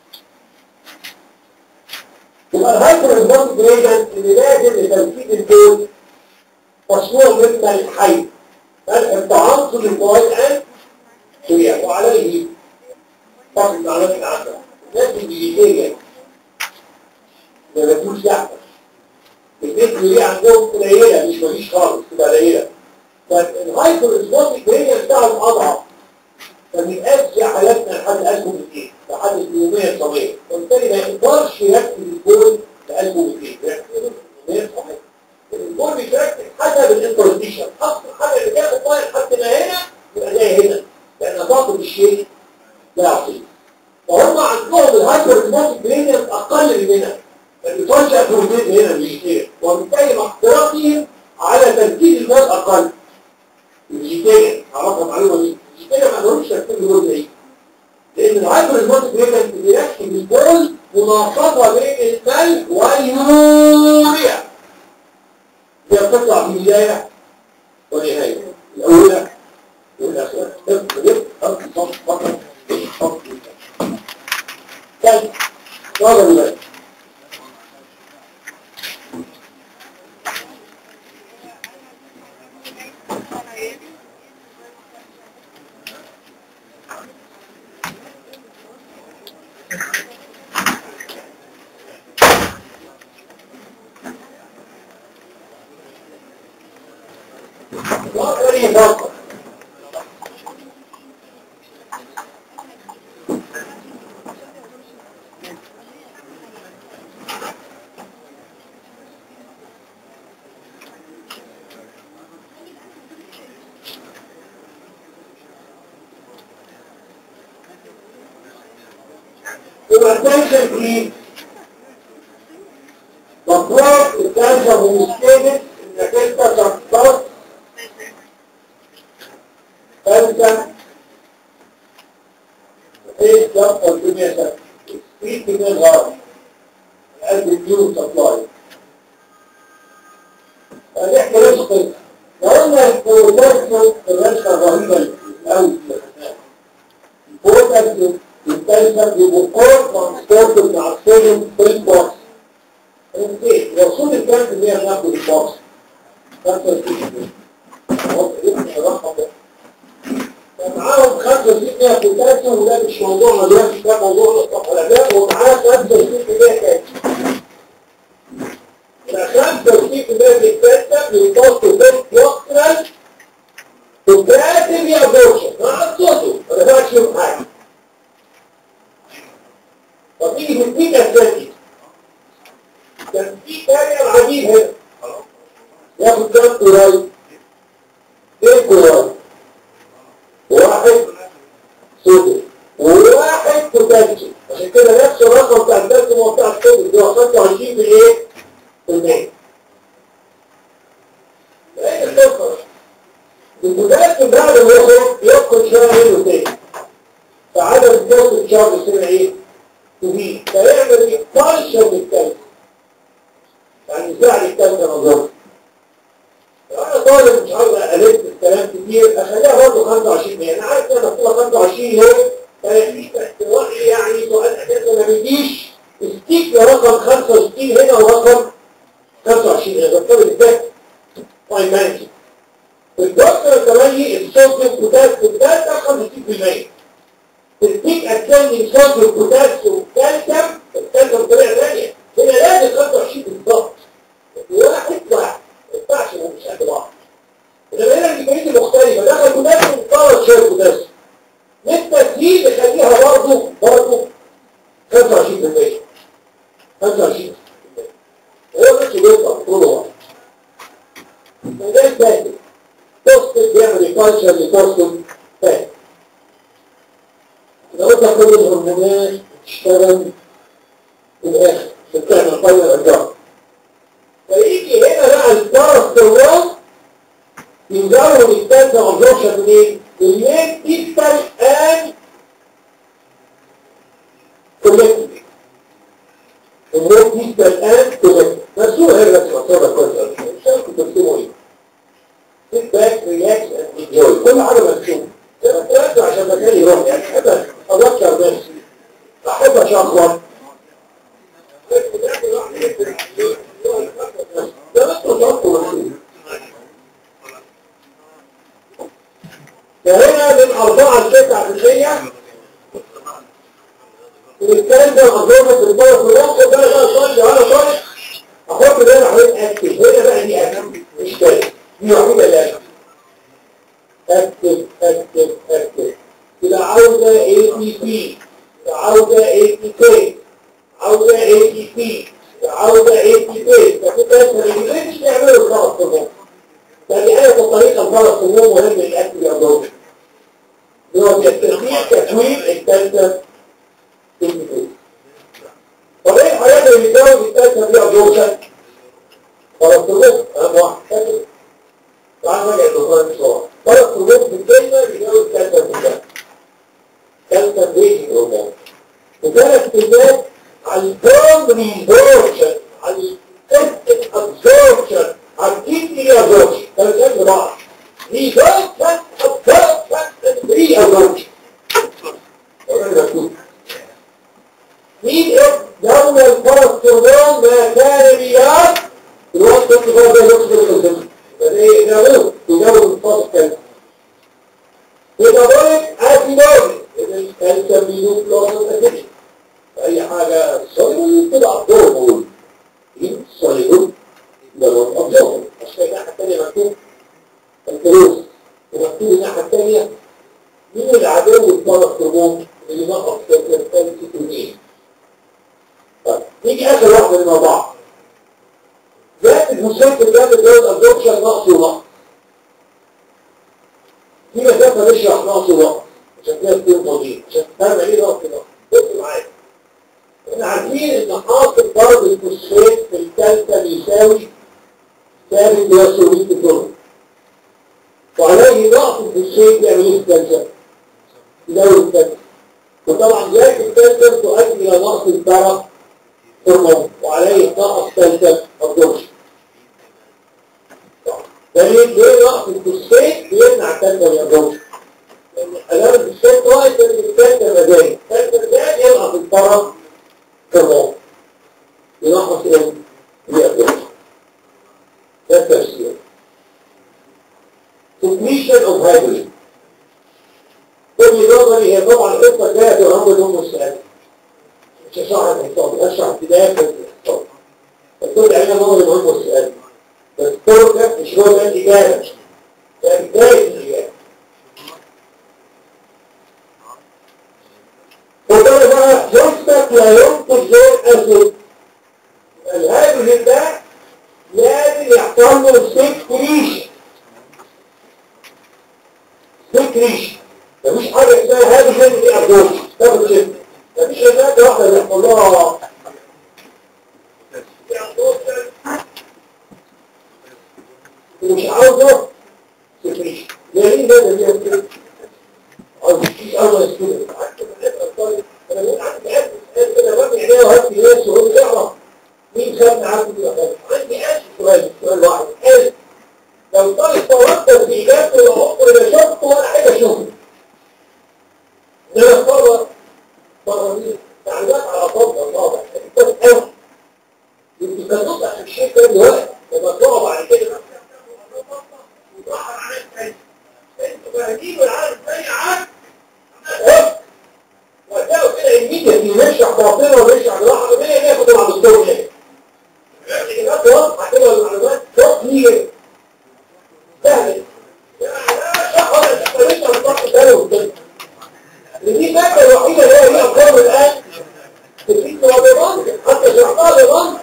يبقى الهايبر ريسبونس جريدنت اللي لازم لتنفيذ الدول مشروع مما الحي ملح التعنصر الفوائد الآن سوريا وعليه فقط معلومات العامة الناس الجديدية ما بيكونش يحفظ البيت اللي عندهم قليلة مش مفيش خالص تبقى قليلة فالهايبر ريسبونس جريدنت بتاعهم أضعف ما بيبقاش زي حالاتنا لحد قلبه 200 لحد 800 900 وبالتالي ما يقدرش يركز الجول لقلبه 200 يركز 800 صحيح الجول بيتركز حسب الانتروديشن اصل حاجه اللي جايه الطاير لحد ما هنا يبقى جاي هنا لان طاقه الشيء لا يعطيه وهم عندهم الهايبر ريموت جريدينت اقل مننا بترجع بروتين هنا مش كتير وبالتالي مقدرتهم على تركيز الماء اقل الجيتيه عرفها المعلومه دي الجيتيه ما قدروش يركزوا جزء ايه لان الهايبر ريموت جريدينت بيركز الجول مناقضه بين الملح واليوريا هي بتطلع في البداية ونهاية الأولى والأخيرة ابقى ابقى صف فقط صف طيب هذا الوقت وأخرين فقط يبقى التنشن في مطلوب التنشن ومستجد انك انت تختار خمسة ايه ضغط الدنيا سنة في كمية غارة قلب الديو سبلاي فنحكي رزق لو قلنا البروتكشن الرزقة الرهيبة الأول اللي خدناها البروتكشن التالتة بيبقوا كور ترانسبورت مع السوليوم في البوكس اوكي لو صوت الكام في المية بناخد البوكس 65 هو الرقم ده معاهم 65 بوتاسيوم وده مش موضوعنا دلوقتي ده موضوع الصف الاداء ومعاه 65 تاني ال 65 بالكتاب بيوصل بيت يوصل بوتاسيوم يابورشن مع صوته ما دفعش يوم حاجه فتيجي في الدقيقه الثانيه كان في تاني العجيب هنا ياخد كام قريب ايه قريب واحد صوديوم وواحد بوتاسيوم عشان كده نفس الرقم بتاع البوتاسيوم هو بتاع الصوديوم اللي هو 25 في الايه؟ في المية. ايه القصه؟ البوتاسيوم بعد ما يخرج يفقد شويه منه تاني فعدد الجوز الشارج يصير ايه؟ كبير فيعمل اكسبانشن للكالسيوم يعني يساعد الثالثة نظام لو انا طالب مش عاوز الف الكلام كتير اخليها برضه 25 انا عارف ان انا مكتوبه 25 يوم فيعني يعني سؤال اساسا ما بيجيش استيك رقم 65 هنا ورقم 25 هنا بطلب ازاي؟ طيب ماشي الدكتور تملي الصوت البوتاسيوم الثالثة 65% البيك الثاني صوت البوتاسيوم الثالثة الثالثة بطريقة ثانية هنا لازم 25 بالظبط واحد واحد ما ينفعش هو مش قد بعض انما هنا الجمعية مختلفة دخل بوتاسيوم وطلع شوية بوتاسيوم للتسهيل نخليها برضه برضه 25% 25% هو مش بيطلع طول الوقت مجال ثاني توصل بيعمل كالتشر لتوصل ثاني لو انت كل الهرمونات تشتغل في الاخر بتعمل طيب الارجاع فيجي هنا بقى الباراسترول ينزلوا الثالثة ابزوربشن منين؟ منين تيستال ان كولكتيف النوم تيستال ان كولكتيف مرسومة هي بس مصورة كويس مش عارف كنت ترسموا ايه sit back, relax and enjoy كل حاجة مرسومة تركز عشان مكان يروح يعني حتى أذكر نفسي أحب أشخص ده بس ضغط مرسوم فهنا من أربعة لتسعة في المية الكلام ده أظلمة في البلد في الوقت ده أنا صلي وأنا صلي أحط ده أنا حوالي أكتب هنا بقى دي أكتب مش كده دي وحيدة اللي أكتب أكتب أكتب يبقى عاوزة ATP يبقى عاوزة ATK عاوزة ATP يبقى عاوزة ATP ففي ناس ما بيجيش يعملوا الخلط النوم فدي آية الطريقة الخلط النوم مهم الأكل يا دكتور هو تسميع تكوين الثالثة ATP طب ايه الحاجات اللي بتزود الثالثة دي أبزورشن؟ خلاص النوم أهم واحد تعال نرجع للدكتور بسرعة فرق الروح بالكلمة بيجاوب ثلاثة بالكلمة ثلاثة بيجي هرمون وثلاث كلمات على البرام ريزورشن على التست ابزورشن على الكيدني ابزورشن ثلاثة بعض ريزورشن ابزورشن ري ابزورشن مين ايه دولة الفرق الروح ما كان مياه الوقت ده ده يقصد الزمن فده يجاوب يجاوب الفاظ كلمة يتبارك أسيدوري الكالسيوم بيدوب لوصل أسيدي أي حاجة صليبول تبقى أبزوربول إيه صليبول ده لون أبزوربول عشان الناحية التانية مكتوب الفلوس ومكتوب الناحية التانية مين العدو الطرف هرمون اللي نقص الكالسيوم طيب نيجي آخر واحدة من بعض ذات المسكر ده بيجوز أبزوربشن نقص ونقص في مسافة نشرح نقص ونقص عشان كده تكون فاضيين عشان تفهم ايه نقص ونقص بصوا معايا احنا عارفين ان حاصل ضرب الفوسفات في الكالسيوم يساوي ثابت بيصل 100 دولار وعليه نقص الفوسفات بيعمل ايه في الكالسيوم؟ يزود الكالسيوم وطبعا زيادة الكالسيوم تؤدي الى نقص الدرق هرمون وعليه نقص كالسيوم ابزوربشن دليل ليه نقص الفوسفات بيمنع الكالسيوم يابزوربشن لان الفوسفات واحد من الكالسيوم مزاج الكالسيوم ده ينقص الطرف هرمون ينقص ايه؟ اليابزوربشن ده التفسير secretion of hydrogen كل نظري هي طبعا القصه جايه تهم الام السعاده مش هشرح الحساب اشرح بدايه الحساب الكل علينا نظري مهم والسؤال بس الطرق مش هو ده الإجابة ده بداية الإجابة وده بقى جثتك لا ينقص زي أسد الهيدروجين ده لازم يحصل له سكريشن سكريشن مفيش حاجة اسمها هيدروجين دي أبوش تاخد شد مفيش هناك واحدة بيحصل لها مش عاوزة سكريشن ليه ده ده كده عاوز مش عاوز كده انا بقول عندي عارف انا ببني عينيا وهات ناس وهو يعرف مين خد معاك دي وخد عندي ألف سؤال سؤال واحد ألف لو طالب توتر في إجابته وحط إذا شفته ولا حاجة أشوفه إنما مرة مرة دي تعليمات على فضل طابع كتاب ألف يمكن كان نطلع في الشيء ده دلوقتي لما تقع بعد كده وتروح على الثاني انتوا فاهمين والعالم الثاني عاد وهتلاقوا كده الميديا بيشرح باطنه وبيشرح جراحه مين اللي ياخد مع الدكتور ليه؟ الإجابات واضحة كده والمعلومات تقنية سهلة يعني لا شرح ولا شرح ليش هنطلع تاني وكده دي المادة الوحيدة اللي هي هي أفكار الآن تفيد بمنطق حتى شرحتها بمنطق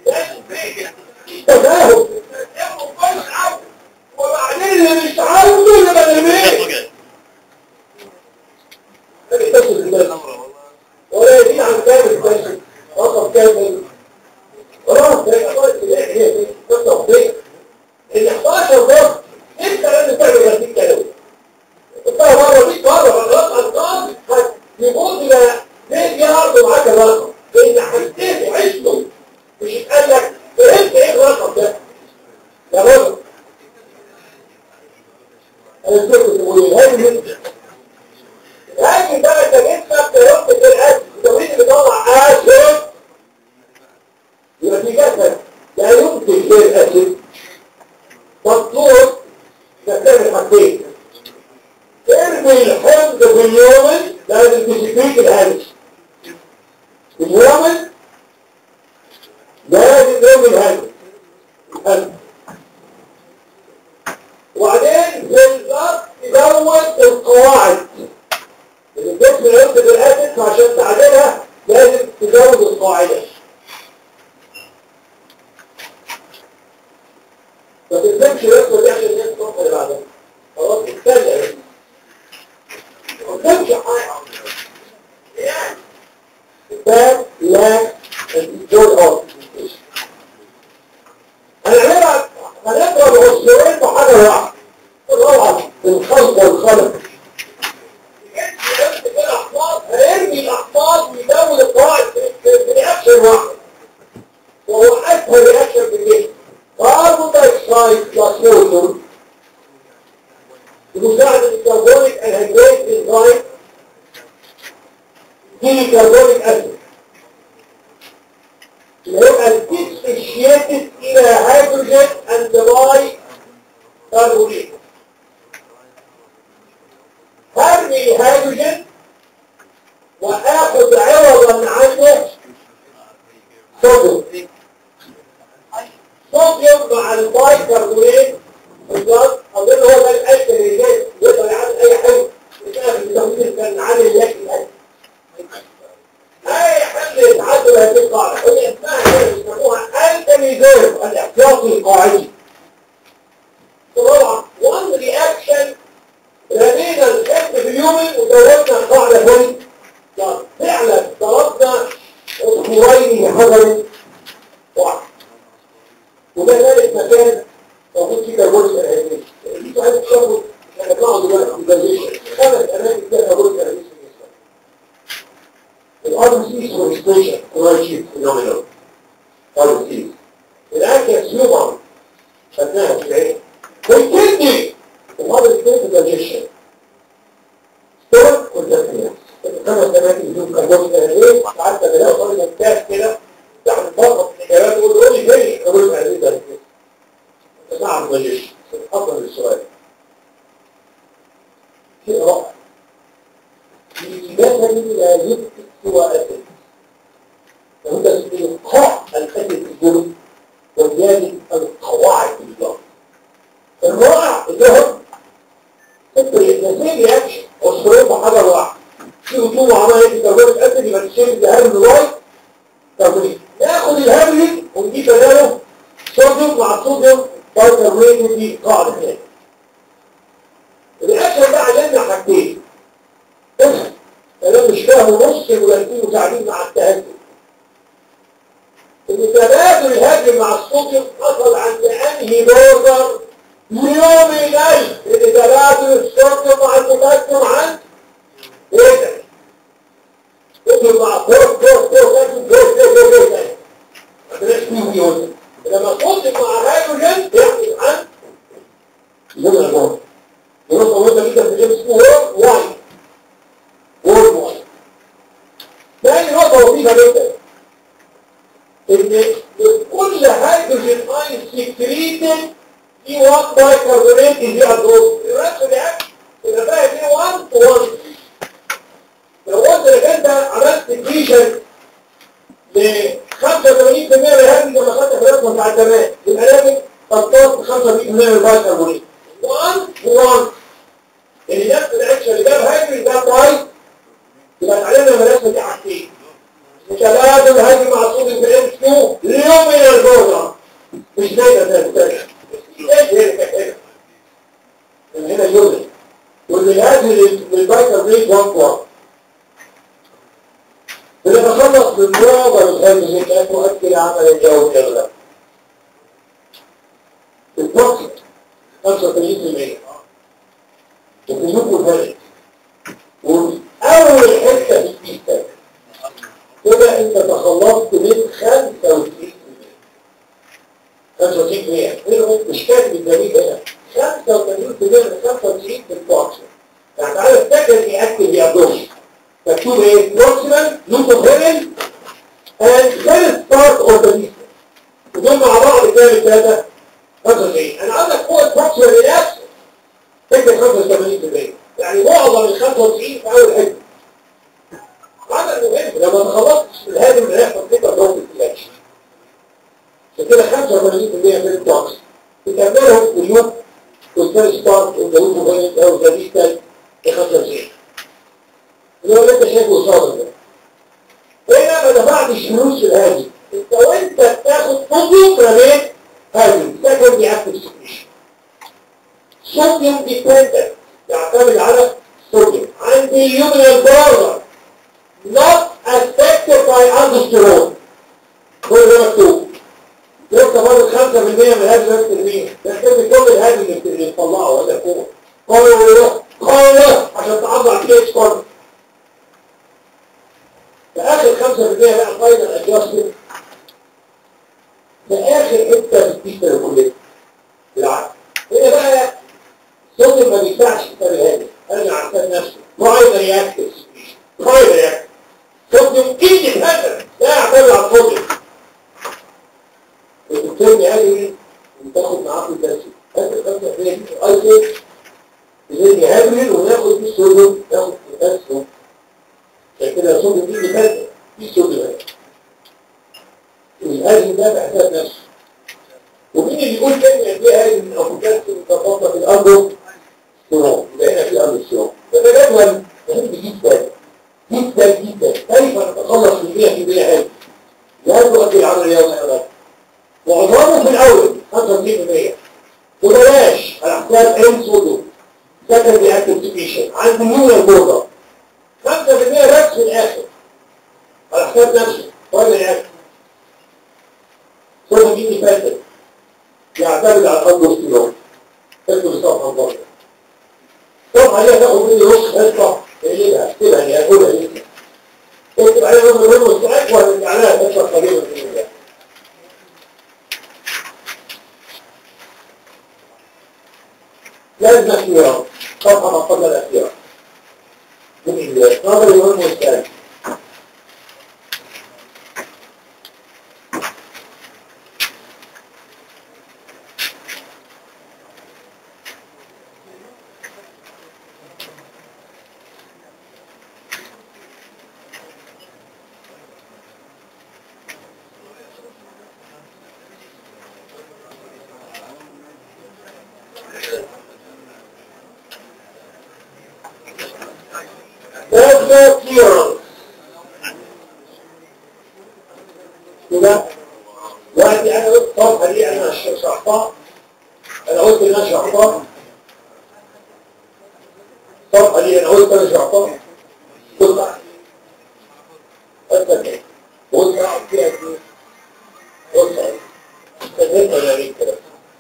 تفاهم وبعدين اللي مش عاوزه اللي ما نرميه اتصل بالله ولا يزيد عن كامل بس رقم كامل خلاص ده خلاص هي دي بس تطبيق ال 11 ده انت لازم تعمل هذه الكلام انت مره دي مره خلاص ارقام هتجيبوه الى مليار ومعاك الرقم لان حسيت وعشته مش يتقال لك فهمت ايه الرقم ده يا رجل انا كنت بقول هذه هاجي بقى انت جسمك ترد في الاسد التمرين اللي بيطلع اسد يبقى في جسد لا يمكن في الاسد مطلوب تعمل حاجتين ارمي الحمض في اليوم لازم تشفيك الهلس في اليوم لازم يوم الهلس الهلس وبعدين في الضغط تزود القواعد الجسم يمسك الاسد فعشان تعدلها لازم تزود القاعده ما تلزمش يدخل داخل الناس الصفحه اللي بعدها خلاص استنى ما تلزمش حاجه ده لا الجول اوت هنعملها هنضرب عنصرين بحاجه واحده طبعا الخلق والخلق هيرمي الاحفاظ ويزود القواعد في رياكشن واحد وهو اسهل رياكشن في الجسم كاربون دايوكسيد بلس ووتر بمساعدة الكربونيك انهيدريت انزيم دي كربونيك اسيد اللي هو الديسوشيتد الى هيدروجين اند باي كربونيك هرمي الهيدروجين واخد عوضا عنه صوديوم صوديوم مع البايكربونات بالظبط اظن هو ده الاكل اللي جاي يقدر يعمل اي حاجه يتعرف التمرين كان عامل الاكل الاكل اي حل يتعدى بهذه القاعده هي اسمها كده بيسموها الكاليزيرف الاحتياطي القاعدي طبعا وان رياكشن رمينا الحب في اليوم وزودنا القاعده فوق فعلا ضربنا اسبوعين بحجر واحد وده ثالث مكان موجود فيه كربون الارهابي دي عايز تشوفوا احنا بنقعد دلوقتي في الجيش خمس اماكن فيها كربون الارهابي الار سي سوليستيشن كولايشيب فينومينال ار سي الان كانسيومر خدناها في العين والكدني وهذا الكدني في الجيش ستون والتسمية خمس اماكن فيهم كربون الارهابي حتى بلاقي طالب الكاس كده تحت الفقط الإجابات يقول له لي جاي كربون الارهابي ده تسمع ما جيش اتفضل السؤال شيء رائع الإجابة لا يمكن سوى أسد وهذا إلقاء الأسد في الجرم وزيادة القواعد في الجرم الرائع الجهد تفرق النسيج يكشف والصورين بحجر واحد في هجوم عملية الكربون الأسد يبقى تشيل الذهاب الواي كربونيك ناخد الهابلي ونجيب بداله صوديوم مع صوديوم بايكربونيك ودي قاعدة هناك الرياكشن ده علمنا حاجتين اسم انا مش فاهم نص المدرسين مساعدين مع التهجم ان تبادل الهجم مع الصوديوم حصل عند انهي بوردر يوم الي ان تبادل الصوديوم مع البوتاسيوم عند ايه ده؟ مع فور فور فور لازم فور فور فور فور عندناش فيه يوزن لما تصدم مع هيدروجين يحدث عن لون الجوهر ونقطة مهمة جدا في الجيم اسمه وورد واي وورد واي تاني نقطة لطيفة جدا ان كل هيدروجين اين سكريتد في 1 بايكربونات دي ادروس الرأس ده يبقى بقى في 1 و 1 لو قلت لك انت عملت سكريشن ل 85% من الهيدروجين لما خدت في الرقم بتاع الزمان يبقى لازم تطلق 85% من البايكربونات 1 و 1 اللي نفس الاكشن اللي جاب هيدروجين ده باي يبقى اتعلمنا المدرسه دي حاجتين مش لازم هاجي مع صوت الام كيو اليوم من الجوزة مش دايما ده مستشفى من هنا جزء واللي هذه للبايكر بريك وان وان اللي تخلص من معظم الهيدروجين كانت مؤثر عمل الجو كذا التوكسيك 85% وفيوكو الهرج وأول حتة في البيتا كده انت تخلصت من 95 95 منهم مش كاتب الدليل هنا 85 من 95 في البوكسر يعني تعالى السكن يأكد يأدوش مكتوب ايه؟ بروكسيمال نوتو هيرن and first part of the list ودول مع بعض كام الثلاثة؟ 95 انا عندك فوق البروكسيمال ريلاكس تكتب 85% يعني معظم ال 95 في اول حته هذا المهم لما تخلصت الهادي من هيحصل كده ضغط الفلاش عشان كده 85% في البوكس تكملهم اليوم والثاني ستارت والجلوس مغني او زبيتا ب 95 اللي هو اللي انت شايفه قصادك ده هنا ما دفعتش فلوس في الهادي انت وانت بتاخد صوديوم رميت هادي ده كان بيعكس السكريشن صوديوم ديبندنت يعتمد على الصوديوم عندي اليومينال بارر not affected by aldosterone كل ده مكتوب لسه برضه 5% من هذا نفس المية ده كده كل هذا اللي اللي بتطلعه هذا فوق قالوا يروح قالوا عشان تعبر على كيس كله في اخر 5% بقى فاينل ادجستمنت في اخر حته في البيتا كلها بالعكس هنا بقى صوت ما بيدفعش كتاب الهادي ارجع عشان نفسه برايمري رياكتيف برايمري رياكتيف صوديوم اندبندنت لا يعتمد على الصوديوم الدكتور بيعالج وتاخد معاه في الدرس انت خمسة اثنين اي سي زي يهاجر وناخد فيه الصوديوم ناخد في الدرس عشان كده الصوديوم دي بتاعت في صوديوم الهاجم ده بحساب نفسه ومين اللي يقول كلمة دي هاجم من افوكات متفاضة في الارض سيروم يبقى هنا في ارض السيروم فده جدول مهم جدا جدا جدا كيف نتخلص من 100% هاجم لا تؤدي العمل يوم الأبد وعظامه في الأول 95% وبلاش على حساب ام سودو سكندري اكتيفيشن عند نيورال بوردر 5% بس في الآخر على حساب نفسه ولا الآخر ثم دي فاتت يعتمد على الاندوستيرون تكتب الصفحة الضغط طبعا هي تاخد مني نص حصة تقلبها اكتبها هي هاكلها ليه اكتب عليها نص منه مستعد وهنرجع لها تشرح قريبا في المجال لازم اختيار صفحة ما قبل الاختيار من النظر المهم والثاني Order clearance. كده واحد انا قلت الصفحه دي انا شرحتها انا قلت ان انا شرحتها الصفحه دي انا قلت انا شرحتها قلت قلت قلت اقعد فيها كده قلت استنيت ولا ليه كده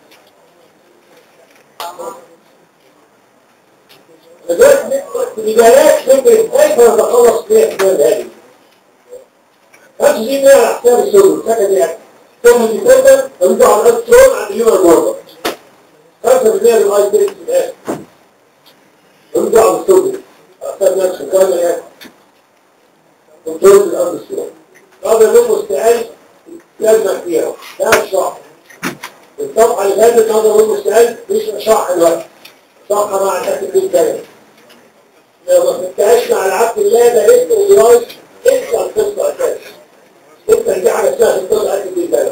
بدايات فكرة كيف نتخلص من احتمال هذه نفس دي بقى على حساب السلوك سكن يعني ثم ديسمبر هنرجع على الأسترون عند اليوم المرضى 5% للآي تيست في الآخر هنرجع على الأسترون أخذ نفسه كان يعني كنترول الأرض السوري هذا منه استقال لازمة فيها لا الشرح الصفحة اللي فاتت هذا منه استقال مش شرح الوقت صفحة مع الأكل في الثاني لو ما فتهاش مع العبد الله ده لسه ودراج لسه القصة أساسا لسه دي على أساس القصة أكل في الثاني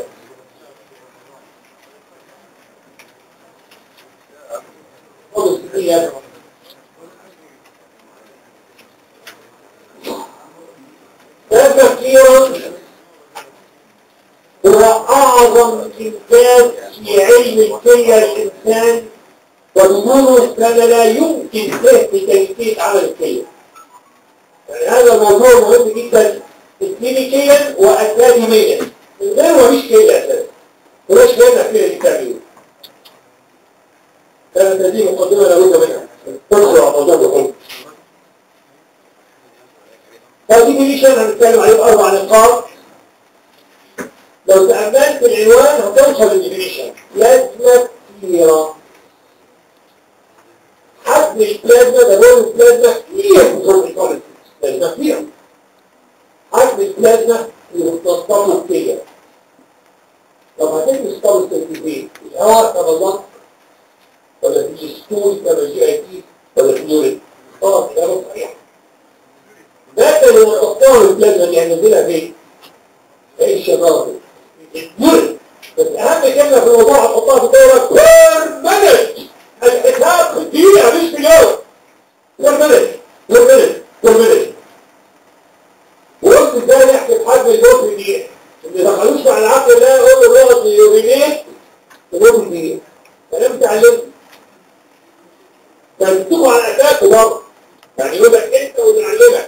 خذوا السكية تفكيرا هو أعظم إنجاز في علم الكيمياء الإنسان وبدونه كان لا يمكن فهم كيفية عمل الكيمياء يعني هذا الموضوع مهم جدا كلينيكيا وأكاديميا من غير ما فيش كيمياء أساسا ولاش كيمياء فيها الكتابين كانت هذه مقدمة لابد منها تنصر على موضوع الحكم هذه ديفيشن هنتكلم عليه بأربع نقاط لو تأملت العنوان هتوصل للديفيشن لازمة كثيرة حجم البلازما ده هو البلازما كتير في ظروف الكوليس لازمة كتير حجم البلازما اللي بتوصله كتير طب هتدرس كوليس الكتير الهواء كبضات ولا في ستول كما جي اي تي ولا في يورين طبعا كلامه صحيح ده كان هو تطور البلازما اللي هنزلها فين؟ ايه الشطاره اليورين بس اهم كلمه في الموضوع هتحطها في الدوره بيرمننت الحساب في الدقيقه مش في اليوم بيرمننت بيرمننت بيرمننت وقلت ازاي نحسب حجم الدور في دقيقه اللي دخلوش مع العقل ده يقول له نقط يومينين تدور في دقيقه كلام تعلمت تنتبه على اساسه برضه يعني يقول لك انت ونعلمك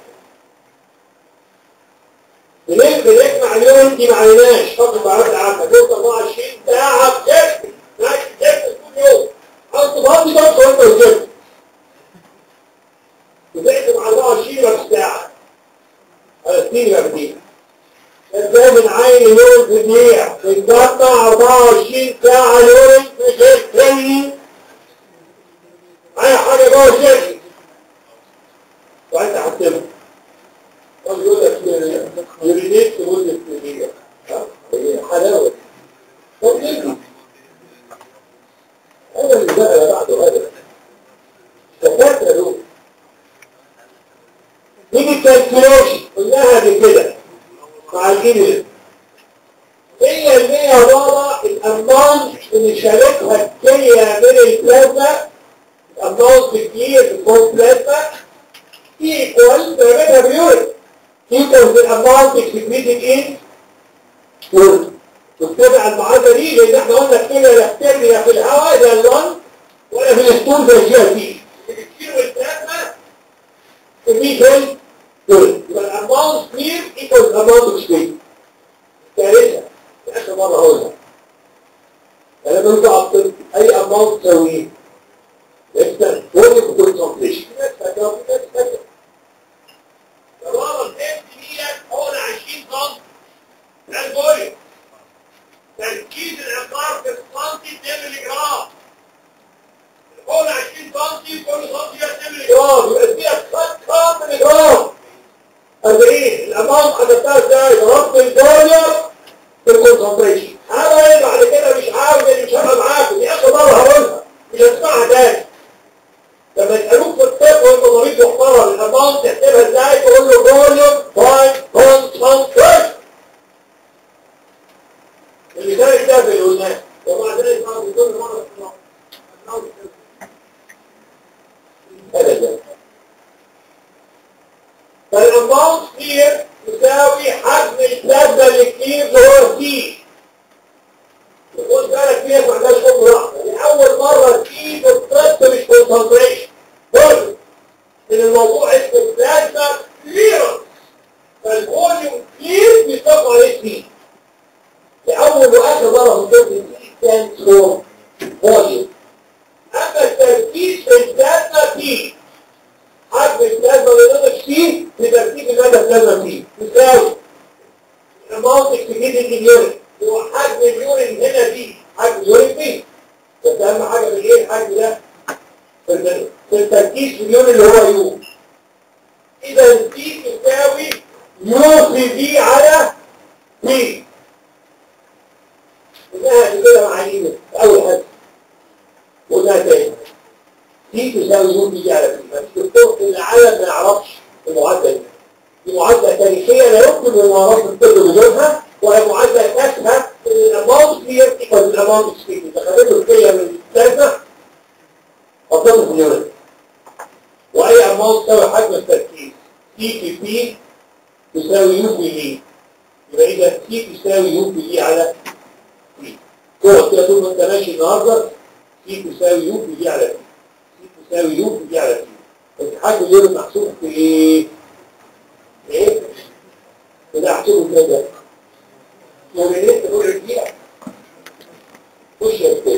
ليه بنجمع اليوم دي ما عليناش فقط بعرف العامة توصل 24 ساعة بجد ماشي بجد كل يوم حاول تفضي ده وانت وجبت وتحسب على 24 ساعة على سنين يا بديل ازاي من عين يوم في دقيقة بنجمع 24 ساعة يوم في جسم اي حاجة جوه الجسم وانت حسبها قال يقول لك يريدك تقول لك هي حلاوة طب ليه هذا اللي بقى بعده هذا تفاكر له نيجي الكالكوليشن قلناها قبل كده مع الجيل هي المية بابا الأمان اللي شاركها الكلية من البلازما الأمان كتير في البوست بلازما equal درجتها بيورين equals the amount excreted in urine واتبع المعادلة دي لان احنا قلنا الكلى لا بترمي في الهواء زي اللون ولا في الاسطول زي الجي بي الكيلو والبلازما ترميه في urine يبقى الاماونت كلير equals amount excreted ثالثا اخر مرة هقولها لما انت عطل اي اماونت تسويه انت فوليك كونسنتريشن تمام الام دي حول 20 سم ده الفوليوم تركيز العقار في السنتي 2 ملي جرام حول 20 سم كل سم فيها 2 ملي جرام يبقى فيها 5 ملي جرام 40 الامام حدثتها ازاي ضربت الفوليوم في الكونسنتريشن انا ايه بعد كده مش عاوز اللي مش هبقى معاكم دي اخر مره هقولها مش هسمعها تاني لما يسألوك في الطب وانت مريض محترم الامام تحسبها ازاي تقول له فوليوم باي كونسنتريشن اللي ده الكتاب اللي قلناه ومع ذلك ما بيقول مره هذا ده فالامام كتير يساوي حجم البلازما اللي كتير اللي هو سي يقول بالك فيها ما عندهاش حكم واحده لاول مره سي في الطب مش كونسنتريشن برضه ان الموضوع اسمه بلازما كليرنس فالفوليوم كلير بيطلق عليه سي لأول وآخر مرة في الطب كان فور فوليوم أما التركيز في البلازما فيه حجم البلازما اللي نقص فيه بترتيب المدى البلازما فيه يساوي المناطق في جديد اليورين هو حجم اليورين هنا دي حجم اليورين دي بس اهم حاجه في ايه الحجم ده في الت- في التركيز في اليورين اللي هو يو اذا دي تساوي يو في دي على دي انها كده معايير اول حاجه وده تاني دي تساوي يو في دي على دي بس الدكتور في العالم ما يعرفش المعادله دي دي معادله تاريخيه لا يمكن للمعارض الطب وجودها وهي معادله تافهه الاماونت هي تيكوال الاماونت سبيكينج تخيلوا الكليه من الثالثه فضلت في اليونت واي اماونت تساوي حجم التركيز تي في بي تساوي يو في اي يبقى اذا تي تساوي يو في اي على تي كده كده طول ما انت ماشي النهارده تي تساوي يو في اي على تي تي تساوي يو في اي على تي بس حجم اليونت محسوب في ايه؟ ايه؟ كده احسبه كده يومين تقول الدقيقة خش يا استاذ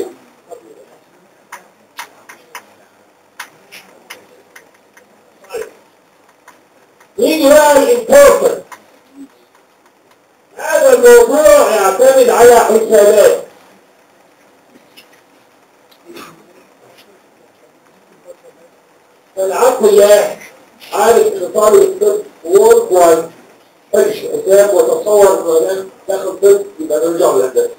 يجي بقى الامبورتنت هذا الموضوع يعتمد على حسابات فالعقل الله عارف ان طالب الطب وورد وايد فلش حساب وتصور ان داخل طب يبقى نرجع للهندسه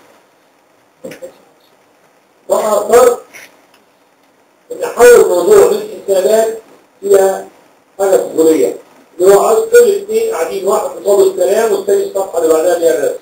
فأثرت ان احول الموضوع من حسابات الى حاجه فضوليه اللي هو عايز كل الاثنين قاعدين واحد قصاد الكلام والثاني الصفحه اللي بعدها اللي هي الرسم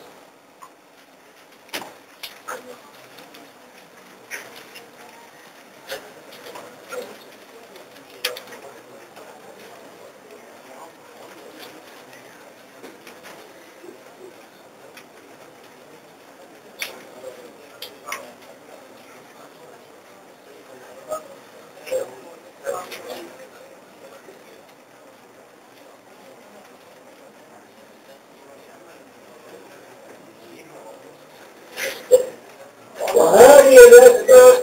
وهذه نسبة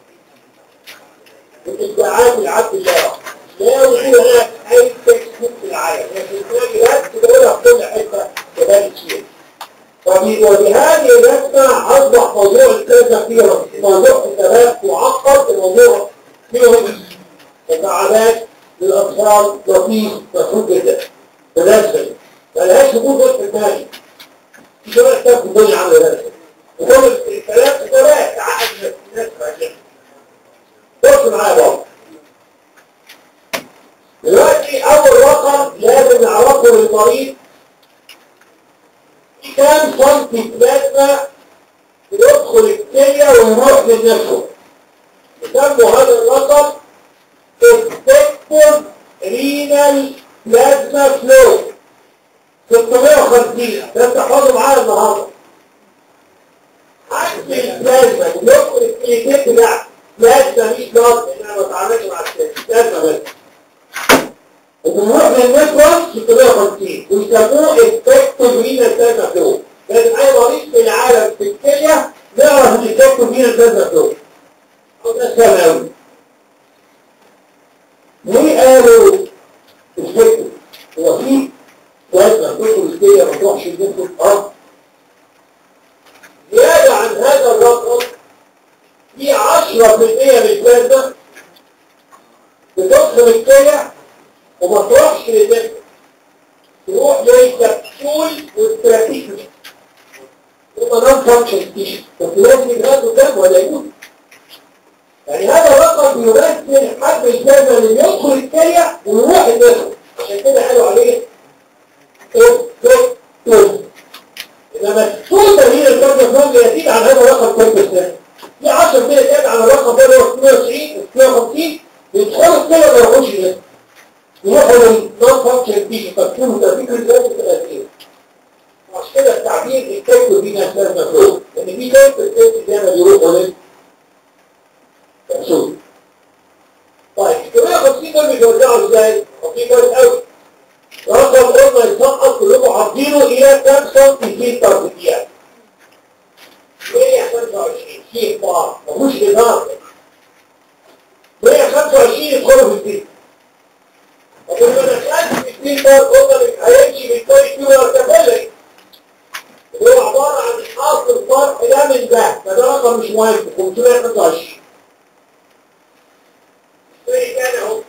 من ادعاء العبد الله لا وجود هناك اي تكسب في العالم لكن تلاقي ناس تقولها في كل حته كذلك شيء وب- وبهذه النسبة أصبح موضوع الكلمة فيه موضوع حسابات معقد الموضوع فيه مفاعلات للأطفال لطيف مفهوم جدا مناسب ملهاش وجود وقت المالي في شباب تاخد الدنيا عامله ذلك وكل الكلام حسابات تعقد الناس راجعين بص معايا بقى دلوقتي أول رقم لازم نعرفه للمريض في كام سنتي بلازما يدخل الكلية ويروح للنفس يسموا هذا الرقم effective renal plasma flow 650 ده انت حاضر معايا النهارده حجم البلازما بيدخل الكليتين بتاعك بلازما مش ضغط لان انا ما بتعاملش مع البلازما بس وبنروح للنتورك 650 ويسموه effective renal plasma flow لازم اي مريض في العالم في الكليه يعرف الeffective renal plasma flow ده سهل قوي ليه قالوا الفكر هو في لازم تدخل الكليه ما تروحش النفس اه زياده عن هذا الرقم في 10% من البلازما بتدخل الكليه وما تروحش للنفس تروح للكبسول والتراكيك ثم نون فانكشن تيشن بس لازم يبقى دم ولا يموت يعني هذا الرقم بيمثل حجم البلازما اللي يدخل الكليه ويروح النفس عشان كده قالوا عليه توب توب توب انما السلطه هي الكاربون فلوج يزيد عن هذا الرقم كم بالسنه في 10 مية زياد عن الرقم ده اللي هو 690 650 يدخلوا الكليه ما يروحوش النفس يروحوا للنون فانكشن تيشن تفكير وتفكير الناس بتبقى ايه عشان كده التعبير الكيف دي ناس لازم مفروض لان في كيف الكيف زي ما بيروحوا لل مقصود طيب 650 دول بيتوزعوا ازاي؟ وفي كويس قوي رقم قلنا يسقط كلكم حاطينه الى كام سنتي تربيات 125 شيء بار مفهوش هزار 125 يدخلوا في البيت وكل ما دخلت في البيت بار قلنا مش هيمشي من كويس كيلو ارتفالي اللي هو عبارة عن حاصل فرق ده من ده فده رقم مش مهم 525 زي كده اهو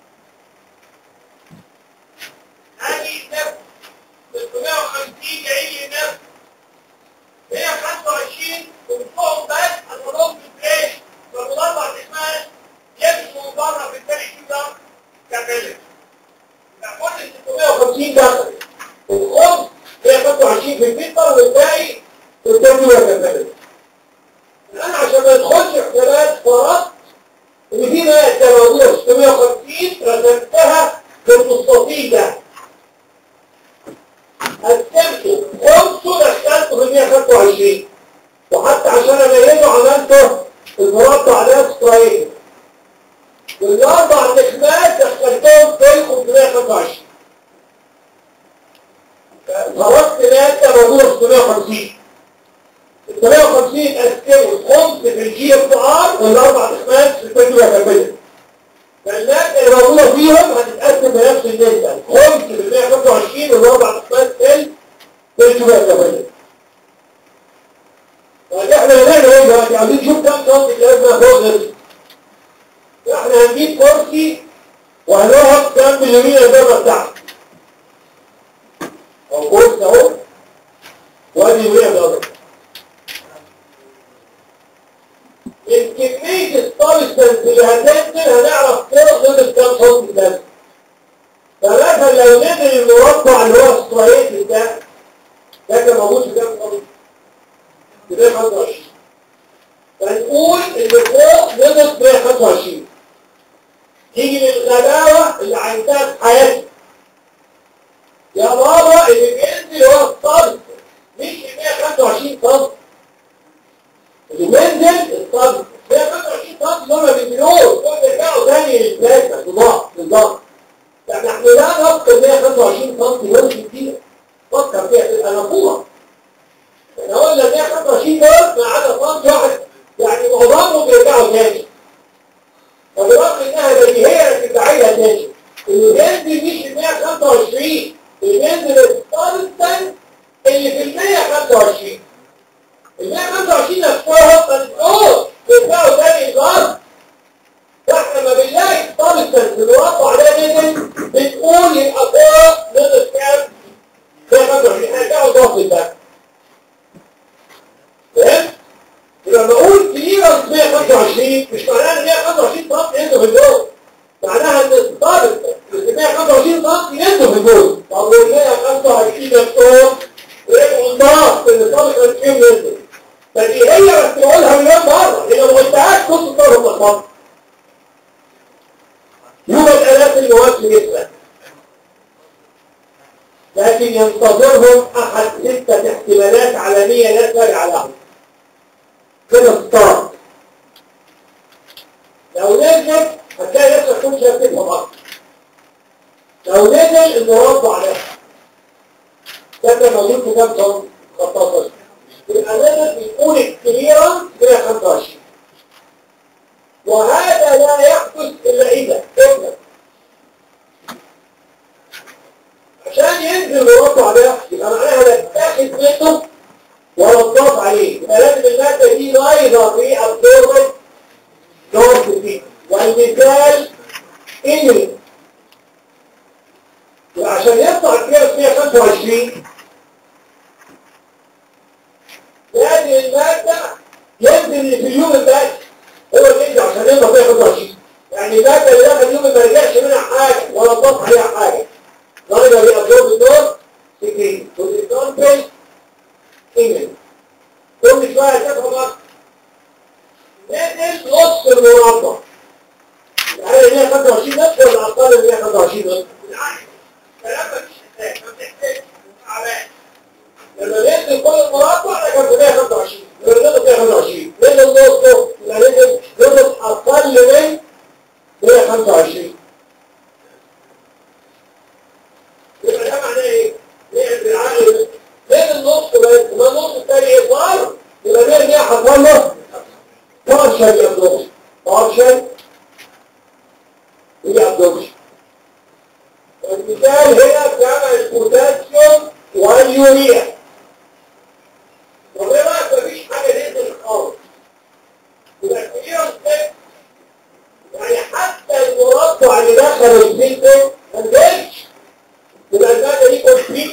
ادي نفس 650 جاي لي نفس هي 25 وفوق بس هتضم في فالمضاربة تسمع يمشوا بره في الثاني كده كاملة كل 650 دخل الخبز هي 25 في الفطر والباقي في التانية كاملة انا عشان ما ادخلش حسابات فرضت ان في بقى موضوع 650 رسمتها في المستطيل ده قسمته خمسه دخلته في 125 وحتى عشان اميزه عملته المربع ده سترايك والاربع نخمات دخلتهم في 525 خرجت مادة موضوع 650 650 قسموا الخمس في الجي اف ار والاربع نخمات في التجربة كاملة فالمادة اللي موجودة فيهم هتتقسم بنفس النسبة الخمس في 125 والاربع نخمات في التجربة كاملة طيب احنا هنعمل ايه دلوقتي عايزين نشوف كام صوت لازم فوق غير احنا هنجيب كرسي وهنقعد جنب اليمين الجبهه بتاعته او كرسي اهو وادي اليمين الجبهه من كمية السبستنس اللي هتنزل هنعرف فوق غير كام صوت لازم فمثلا لو نزل المربع اللي هو الستريت ده ده كان موجود في كام صوت؟ في 125 فنقول ان فوق نزل 125 تيجي للغباوة اللي عندها في حياتي يا بابا اللي بينزل هو الصدر مش 125 صدر اللي بينزل الصدر 125 صدر دول بينزلوش دول بيرجعوا تاني للبلازما للضغط للضغط يعني احنا لا نفقد 125 صدر دول كتير فكر فيها تبقى نافوره احنا قلنا 125 دول ما عدا صدر واحد يعني معظمهم بيرجعوا تاني فبرغم انها بديهيه تدعيها تاني اللي بينزل مش 125 اللي بينزل السبستنس اللي في ال 125 ال 125 نفسهم ما تبقوش بيرجعوا تاني ضرب فاحنا ما بنلاقي السبستنس اللي وقعوا عليها نزل بتقول يبقى فوق نزل كام 125 هيرجعوا ضغط الدم فهمت؟ لما اقول كليرنس 125 مش معناها ان 125 سم ينزل في الجو معناها ان الضابط اللي 125 سم ينزل في الجو طب وال 125 نفسهم رجعوا الضغط اللي الضابط كان فيهم ينزل فدي هي بس تقولها مليون مره هي ما قلتهاش نص الطرف مخبط يوجد الاف المواد في جسمك لكن ينتظرهم احد ستة احتمالات عالمية لا ترجع لهم كده ستارت لو نزل هتلاقي نفسك كنت شايفين فقط لو نزل المربع ده ده كان موجود في كام صوت 13 يبقى نزل بيكون الكليرنس 125 وهذا لا يحدث الا اذا اذا عشان ينزل المربع ده يبقى معناها انك تاخد منه ونضاف عليه يبقى لازم المادة دي لايظة في absorbent نورس فيه والمثال إني عشان يطلع الكيرس 125 لازم المادة ينزل اللي في اليوم الباقي هو اللي ينزل عشان يطلع 125 يعني المادة اللي داخل اليوم ما رجعش منها حاجة ولا ضاف عليها حاجة درجة بيأبزورب الدور سكين والإنتون إنجل كل شوية تفهم أكتر نقل نص المربع يعني 125 نفس ولا أقل من 125 نفس؟ كلام مفيش حساب ما بتحتاجش تعبان لما نقل كل المربع ده كان في 125 لما نقل 125 نقل نصه يبقى نقل نقل أقل من 125 يبقى ده معناه إيه؟ نقل بالعقل بين النص بس ما النص الثاني يظهر يبقى ده اللي حصل له بارشل يبدوش بارشل يبدوش المثال هنا جمع البوتاسيوم واليوريا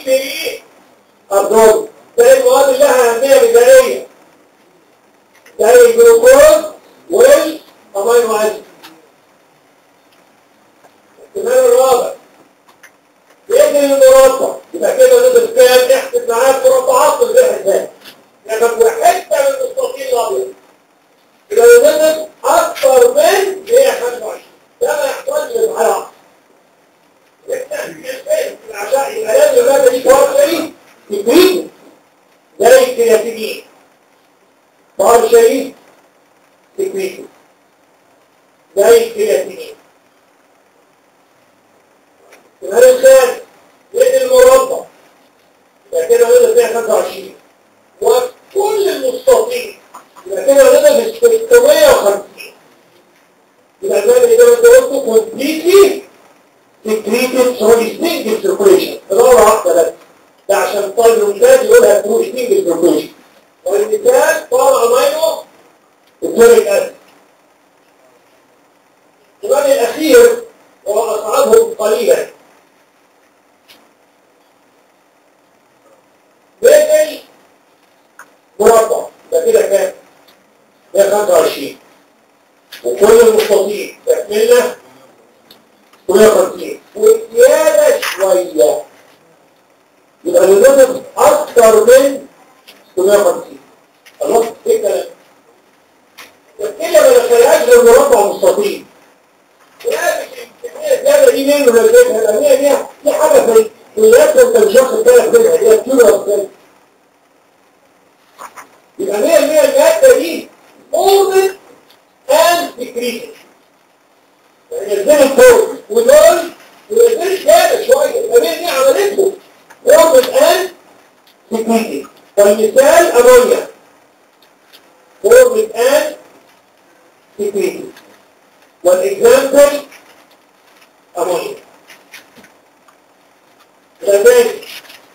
بري أبدوز زي المواد اللي لها أهمية غذائية زي الجلوكوز والأمينو أسيد الاحتمال الرابع يجري المربع يبقى كده نقدر كام احسب معاه مربعات الريح ازاي لما حته من المستطيل الابيض يبقى يوجد اكثر من 125 ده ما يحتاجش للحياه العشاء يبقى لازم الماده دي بارشلي تكريم زي الكرياتينين بارشلي تكريم زي الكرياتينين الهدف الثاني يد المربع يبقى كده نقدر فيها 25 وكل المستطيل يبقى كده نقدر في 650 يبقى المادة اللي ده انت قلته كومبليتلي سكريتد سوري سنجل سيركوليشن دورة واحدة بس ده عشان طالب الممتاز يقولها ثرو سنجل سيركوليشن والمثال طال امينو التوريك اسيد السؤال الاخير هو اصعبهم قليلا بيتل مربع ده كده كام؟ ده 25 وكل المستطيل تكملنا 150 وزيادة شوية يبقى لازم أكثر من 650 خلاص ايه الكلام؟ كده ما دخلهاش غير مربع مستطيل ولا مش الكمية الزيادة دي منه نزلتها لأن هي دي حاجة في الولايات انت مش واخد بالك منها دي كيلو أصلا يبقى 100% المادة دي أوربت أند سكريشن ينزلوا فوق ودول وينزلوا زيادة شوية يبقى 100 دي عملتهم أوربت أند سكريشن والمثال أمونيا أوربت أند سكريشن والإكزامبل أمونيا كذلك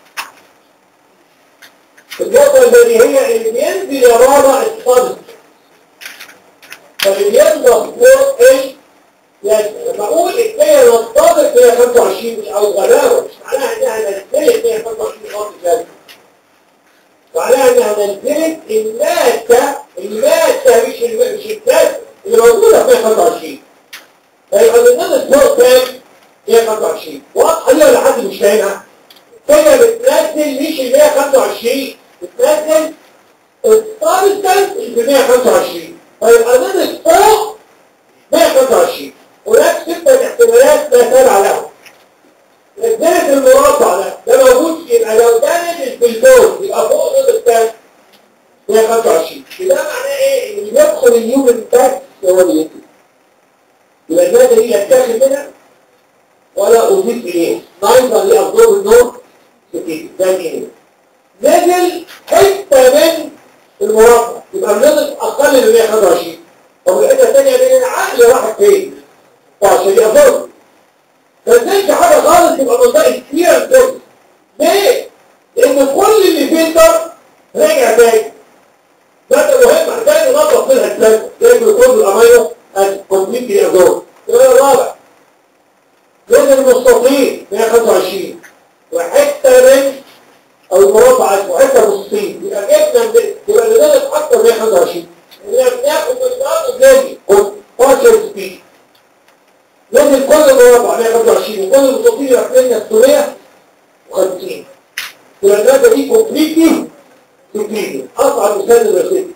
النقطة البديهية اللي بينزل يرارة الصدر فاللي بينضغ فوق ايه؟ يعني لما اقول الكية نضغط هي 25 مش او غلاوة مش معناها انها نزلت هي 25 خط جاز معناها انها نزلت المادة المادة مش الم- مش الكاس اللي موجودة فيها 25 فيبقى النضغط فوق كام؟ هي 25 واضحة دي ولا حد مش فاهمها؟ كده بتنزل مش ال 125 بتنزل السبستانس ال 125 فيبقى نزل فوق 125 هناك ستة احتمالات لا تابع لهم نزلت المربع ده ده موجود يبقى لو ده نزل في الفوق يبقى فوق نزل كام؟ 125 ده معناه ايه؟ ان اللي بيدخل اليوم بس هو اللي ينزل يبقى المادة دي يتاخد منها ولا أضيف إليه نايضا لأفضل النور كتير ده مين نزل حتة من المربع يبقى نزل أقل من 125 طب الحتة الثانية من العقل راحت فين؟ عشان يأفضل ما نزلش حاجة خالص يبقى منطقة كتيرة كده ليه؟ لأن كل اللي فلتر رجع تاني ده مهم هتلاقي ننظف منها الثانية زي الجلوكوز والأمينو كومبليتلي أزور السؤال الرابع جزء المستطيل 125 وحتة من او المربع اسمه حتة مستطيل يبقى جبنا من- يبقى لذلك اكتر 125 يبقى بناخد من الارض جاني بارشل سبيد لازم كل مربع 125 وكل المستطيل يبقى لنا 650 يبقى المادة دي كومبليتلي سبيد اصعب مثال الرسيل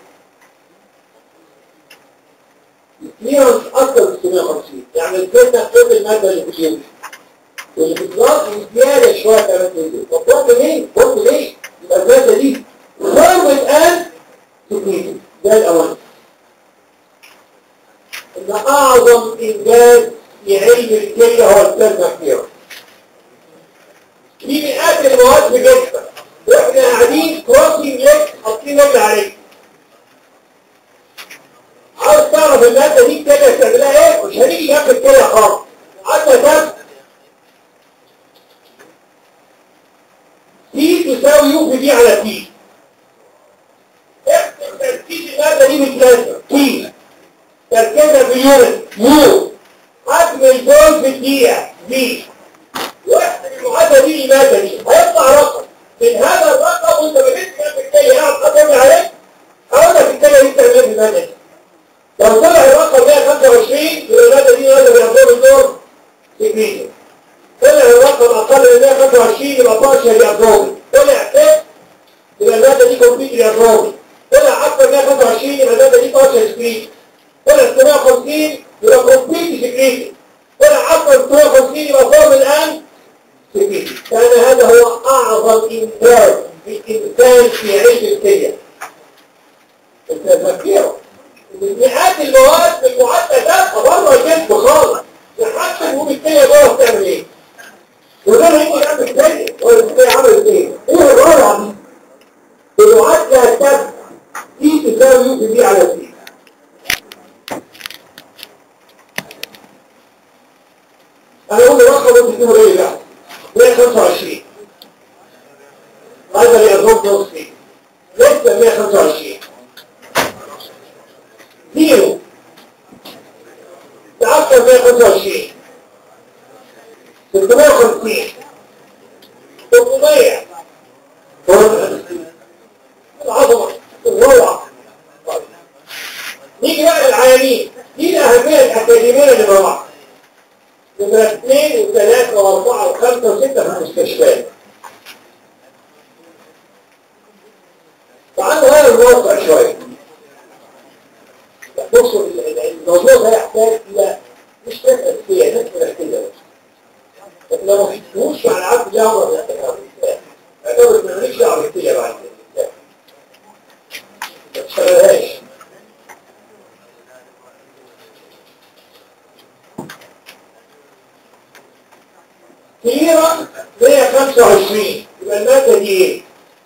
كليرنس اكتر من 650 يعني الكلمة كل المادة اللي في اليوم واللي في الجلاس زيادة شوية كمان من دي طب برضه ليه؟ برضه ليه؟ يبقى المادة دي خربت الآن تكنيكي ده الأول إن أعظم إنجاز في علم الكيمياء هو الكلمة كليرنس في مئات المواد في جسمك واحنا قاعدين كروسنج ليك حاطين رجل عليك عاوز تعرف المادة دي كده استعملها ايه مش هنيجي جنب الكلى خالص عدنا كام تي تساوي يو في دي على تي اكتب تركيز المادة دي بالكلاسة تي تركيزها في اليونت يو حجم الجول في الدقيقة دي واحد المعادلة دي المادة دي هيطلع رقم من هذا الرقم وانت بديت جنب الكلية قاعد تقدم عليه اقول لك الكلية دي تعمل في المادة لو طلع الرقم 125 يبقى المادة دي مادة بيعتبر الدور سكريتي طلع الرقم اقل من 125 يبقى بارشل يعتبر طلع كيف يبقى المادة دي كومبيوتر يعتبر طلع اكتر من 125 يبقى المادة دي بارشل سكريتي طلع 650 يبقى كومبيوتر سكريتي طلع اكتر من 650 يبقى فورم الان سكريتي كان هذا هو اعظم انتاج للانسان في عيش الكليه انت تفكره مئات المواد في المعدات بره الجسم خالص لحد الهوم الكليه جوه بتعمل ايه وده اللي يجي جنب الكليه هو الكليه عملت ايه ايه الرابعه دي المعادله الثابته دي تساوي يو دي على سي انا اقول رقم انت تقول ايه بقى 125 هذا اللي يضرب نصفي لسه 125 زيرو تعطل 125 650 300 العظمة الروعة نيجي بقى للعيانين دي الأهمية الأكاديمية اللي مع بعض نمرة اثنين وثلاثة واربعة وخمسة وستة في المستشفيات تعالوا هذا الواقع شوية بصوا الموضوع ده يحتاج إلى مش ناس أساسية ناس مركزة بس لكن لو ما فيتوش على عبد الله ولا تفهم اعتبر ان ماليش دعوه بالكليه بعد كده ما تشتغلهاش كيرة 125 يبقى المادة دي ايه؟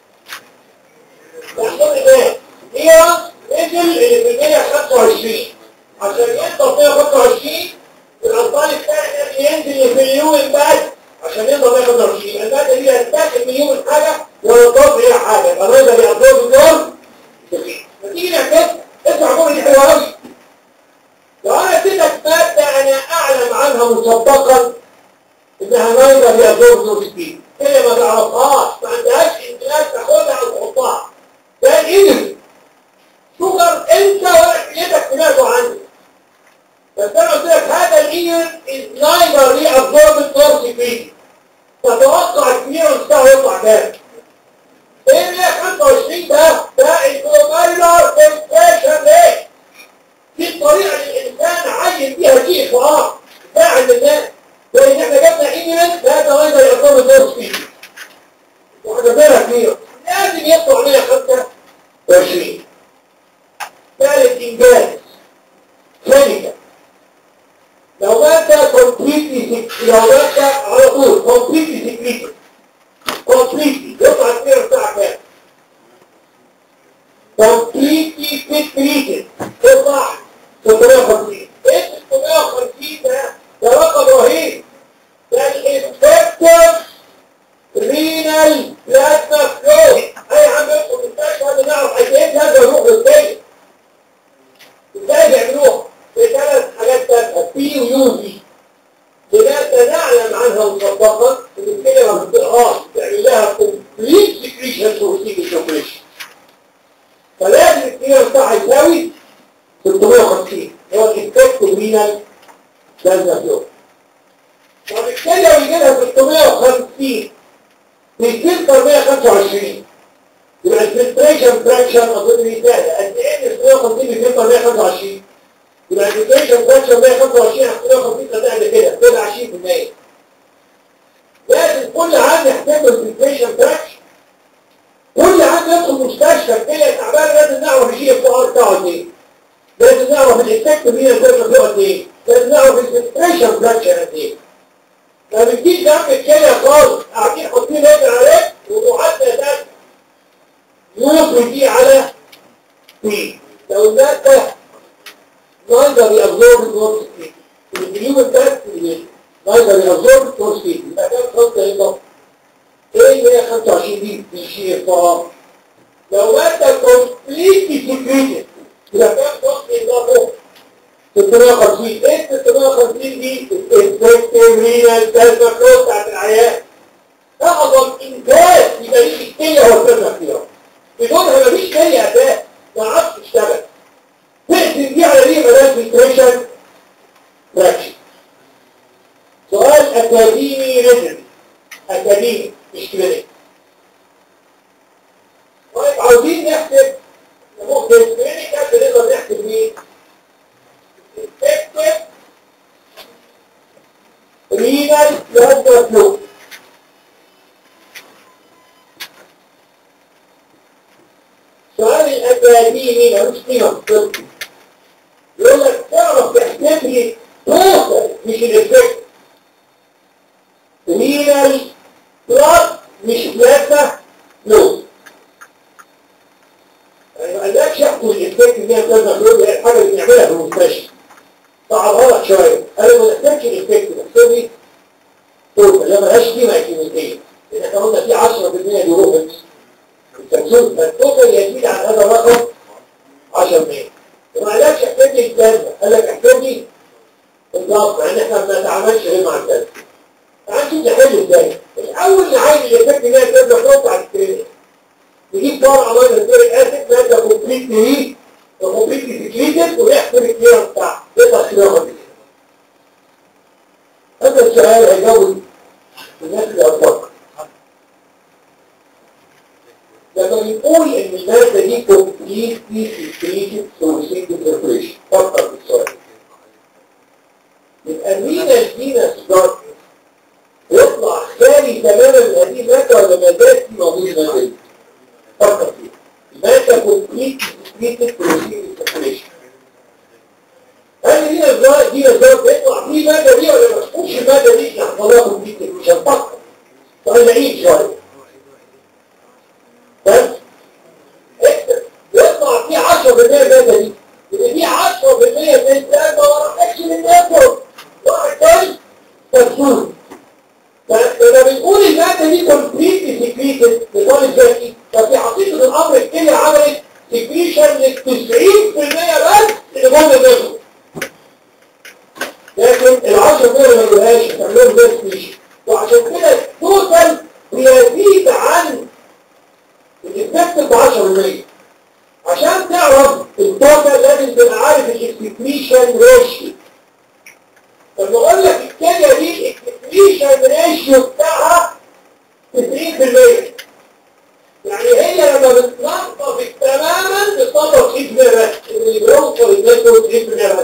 تحصل ايه؟ كيرة نزل اللي في 125 عشان يقدر 125 الأبطال الثاني ينزل في اليوم بس عشان يقدر 125 المادة دي هتدخل مليون حاجة ولا تضاف فيها حاجة الرضا بيعطوه الدور فتيجي نعكس اسمع جملة دي حلوة قوي لو انا اديتك مادة انا اعلم عنها مسبقا انها نايضة هي دور نوستين هي ما تعرفهاش ما عندهاش امكانيات تاخدها او تحطها ده الانجليزي شجر انت ولا كليتك سمعته عنه بس انا قلت لك هذا الانجليزي is neither reabsorbed nor secreted تتوقع الكبير بتاعه يطلع كام؟ ايه 125 ده ده الجلوبالر فلتريشن ريت دي الطريقه اللي الانسان عين بيها شيء فقط فاعل للناس لان احنا جبنا انجلند ده تغير يعتبر الدور فيه واحنا بينا كتير لازم يطلع 125 ثالث انجاز ثانية لو مادة كومبليتلي لو مادة على طول كومبليتلي سكريتد كومبليتلي يطلع الكبير بتاعك كام كومبليتلي سكريتد يطلع 650 ايه 650 ده ده رقم رهيب ده الانفكتيف رينال بلازما فلو اي عم يدخل المستشفى بنعرف قد ايه لازم يروح للتاني ازاي بيعملوها بثلاث حاجات تافهه بي ويو في لماذا نعلم عنها مسبقا ان الكلمه ما بتقراش تعمل لها كومبليت سكريشن بروتين سكريشن فلازم الكلمه بتاعها يساوي 650 هو الانفكت رينال بلازما فلو وبالتالي لو يجي لها 650 بيفلتر 125 يبقى الفلتريشن فراكشن اظن دي سهله قد ايه 650 بيفلتر 125 يبقى الفلتريشن فراكشن 125 على 650 هتعمل كده كده 20% لازم كل عام يحتاج الفلتريشن فراكشن كل عام يدخل مستشفى كده تعبان لازم نعرف الجي اف ار بتاعه قد ايه لازم نعرف الافكت مين الفلتر قد ايه لازم نعرف الفلتريشن فراكشن قد ايه ما بتجيش جنب الكليه خالص قاعدين حاطين رجل عليك ومعدل ده يوصل دي على بي لو المادة نايدر يابزورب نور سبيد الفيوم التاك نايدر يابزورب نور سبيد يبقى كام خمسة هنا ايه 125 دي بيشي الفرار لو مادة كومبليتلي سكريتد يبقى كام خمسة هنا فوق 650 ايه 650 دي الانفكتيف رينال بلازما فلو بتاعت العيان اعظم انجاز يبقى ليه اكاديمي ريجن اكاديمي مش كلينيك طيب عاوزين نحسب ممكن كلينيك بنقدر نحسب مين effective renal blood flow سؤال الأكاديمي ملوش قيمة في الطب يقول لك تعرف تحسب لي توصل مش الإفكت رينال بلاد مش بلازما فلوس يعني ما قالكش احكم الإفكت اللي هي بلازما فلوس هي الحاجة اللي بنعملها في المستشفى صعبها لك شوية أنا ما بحسبش الإفكت بحسب لي توصل لا ملهاش قيمة كيميائية لأن احنا قلنا في 10% ديوروبكس التنسوق فالتوتال يزيد عن هذا الرقم 10 مية وما قالكش احتاج لي الكلمة قال لك احتاج لي الضغط مع ان احنا ما بنتعاملش غير مع الكلمة تعال نشوف نحل ازاي الاول نعين اللي فاكر ان هي كلمة فوق على السكرين نجيب فرع امينو هيدريك اسيد ماده كومبليت ليه وكومبليت سكريتد ويحسب الكليرنس بتاعها يطلع كده هذا السؤال هيجاوب الناس اللي هتفكر لما بنقول ان المادة دي completely secreted through single circulation فكر في السؤال يبقى الرينا الفينس دارك يطلع خالي تماما من هذه المادة ولا ما زالت في موجود المادة دي فكر فيها المادة completely secreted through single circulation هل الرينا الدارك دي الدارك يطلع فيه المادة دي ولا ما تكونش المادة دي اللي حصلها completely مش هنفكر طيب نعيد شوية بس اكتب يطلع في 10% مادة دي يبقى في 10% من الدم ما راحتش للنفس واحد تاني تفسير فلما بنقول المادة دي كومبليتلي سكريتد لطالب الذكي ففي حقيقة الأمر الكلية عملت سكريشن لل 90% بس اللي جوه الجسم لكن ال 10% ما يقولهاش تعملهم زي سكريشن وعشان كده التوتال بيزيد عن الإفكت ب 10% عشان تعرف التوتال لازم تبقى عارف الاكسكريشن ريشيو لما اقول لك الكليه دي الاكسكريشن ريشيو بتاعها 90% يعني هي لما بتنظف تماما بتنظف 90% بس اللي بيوصل الناس 90% بس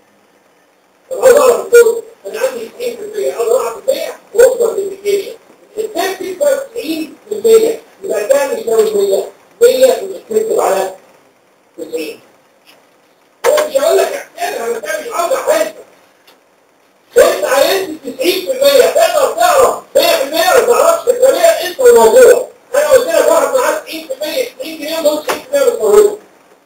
طب عاوز اعرف الطول انا عندي 90% عاوز اعرف 100 واوصل للإنديكيشن التكتيك 90% يبقى كام يساوي 100 100 بنكتب على 90 هو مش هقول لك احسبها انا مش عاوز احسب انت عينت 90% تقدر تعرف 100% ما تعرفش الكمية انت الموضوع انا قلت لك واحد معاه 90% 90 جنيه ودول 90% بتصوره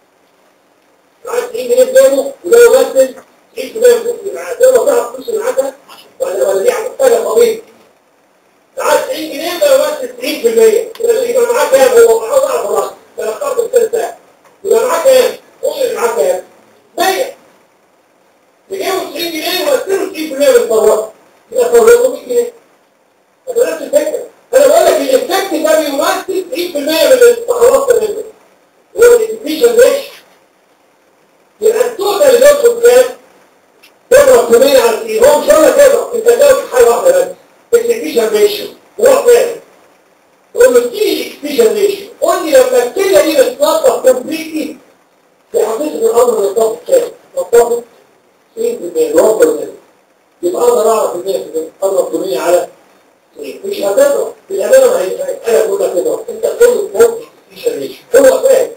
معاه 90 جنيه في جيبه وده يمثل 90% فلوس اللي معاه تقدر تعرف فلوس اللي معاك ولا ولا دي محتاجه طبيب معاه 90 جنيه ده يمثل 90% يبقى يبقى معاه كام هو عاوز اعرف الرقم ده انا اخترت الثالث ده يبقى معاه كام قول لي معاه كام 100 تجيبوا 90 جنيه ومثلوا 90% من الثروات يبقى ثروته 100 جنيه ده نفس الفكره انا بقول لك الافكت ده بيمثل 90% من اللي خلصت منه هو الانفيشن ريش يبقى التوتال اللي بيدخل كام؟ تضرب 8 على 90 هو مش هقول لك كده انت جاوب في حاجه واحده بس الانفيشن ريشيو هو فاهم تقول له اديني الاكسبيشن ريشيو قول لي لما الكليه دي بتنظف كومبليتلي في حقيقه الامر بتنظف كام؟ بتنظف 90% الوفر منه يبقى اقدر اعرف ان هي اضرب 8 على 90 مش هتضرب في الامانه ما هي انا بقول لك كده انت تقول له فوق الاكسبيشن ريشيو هو فاهم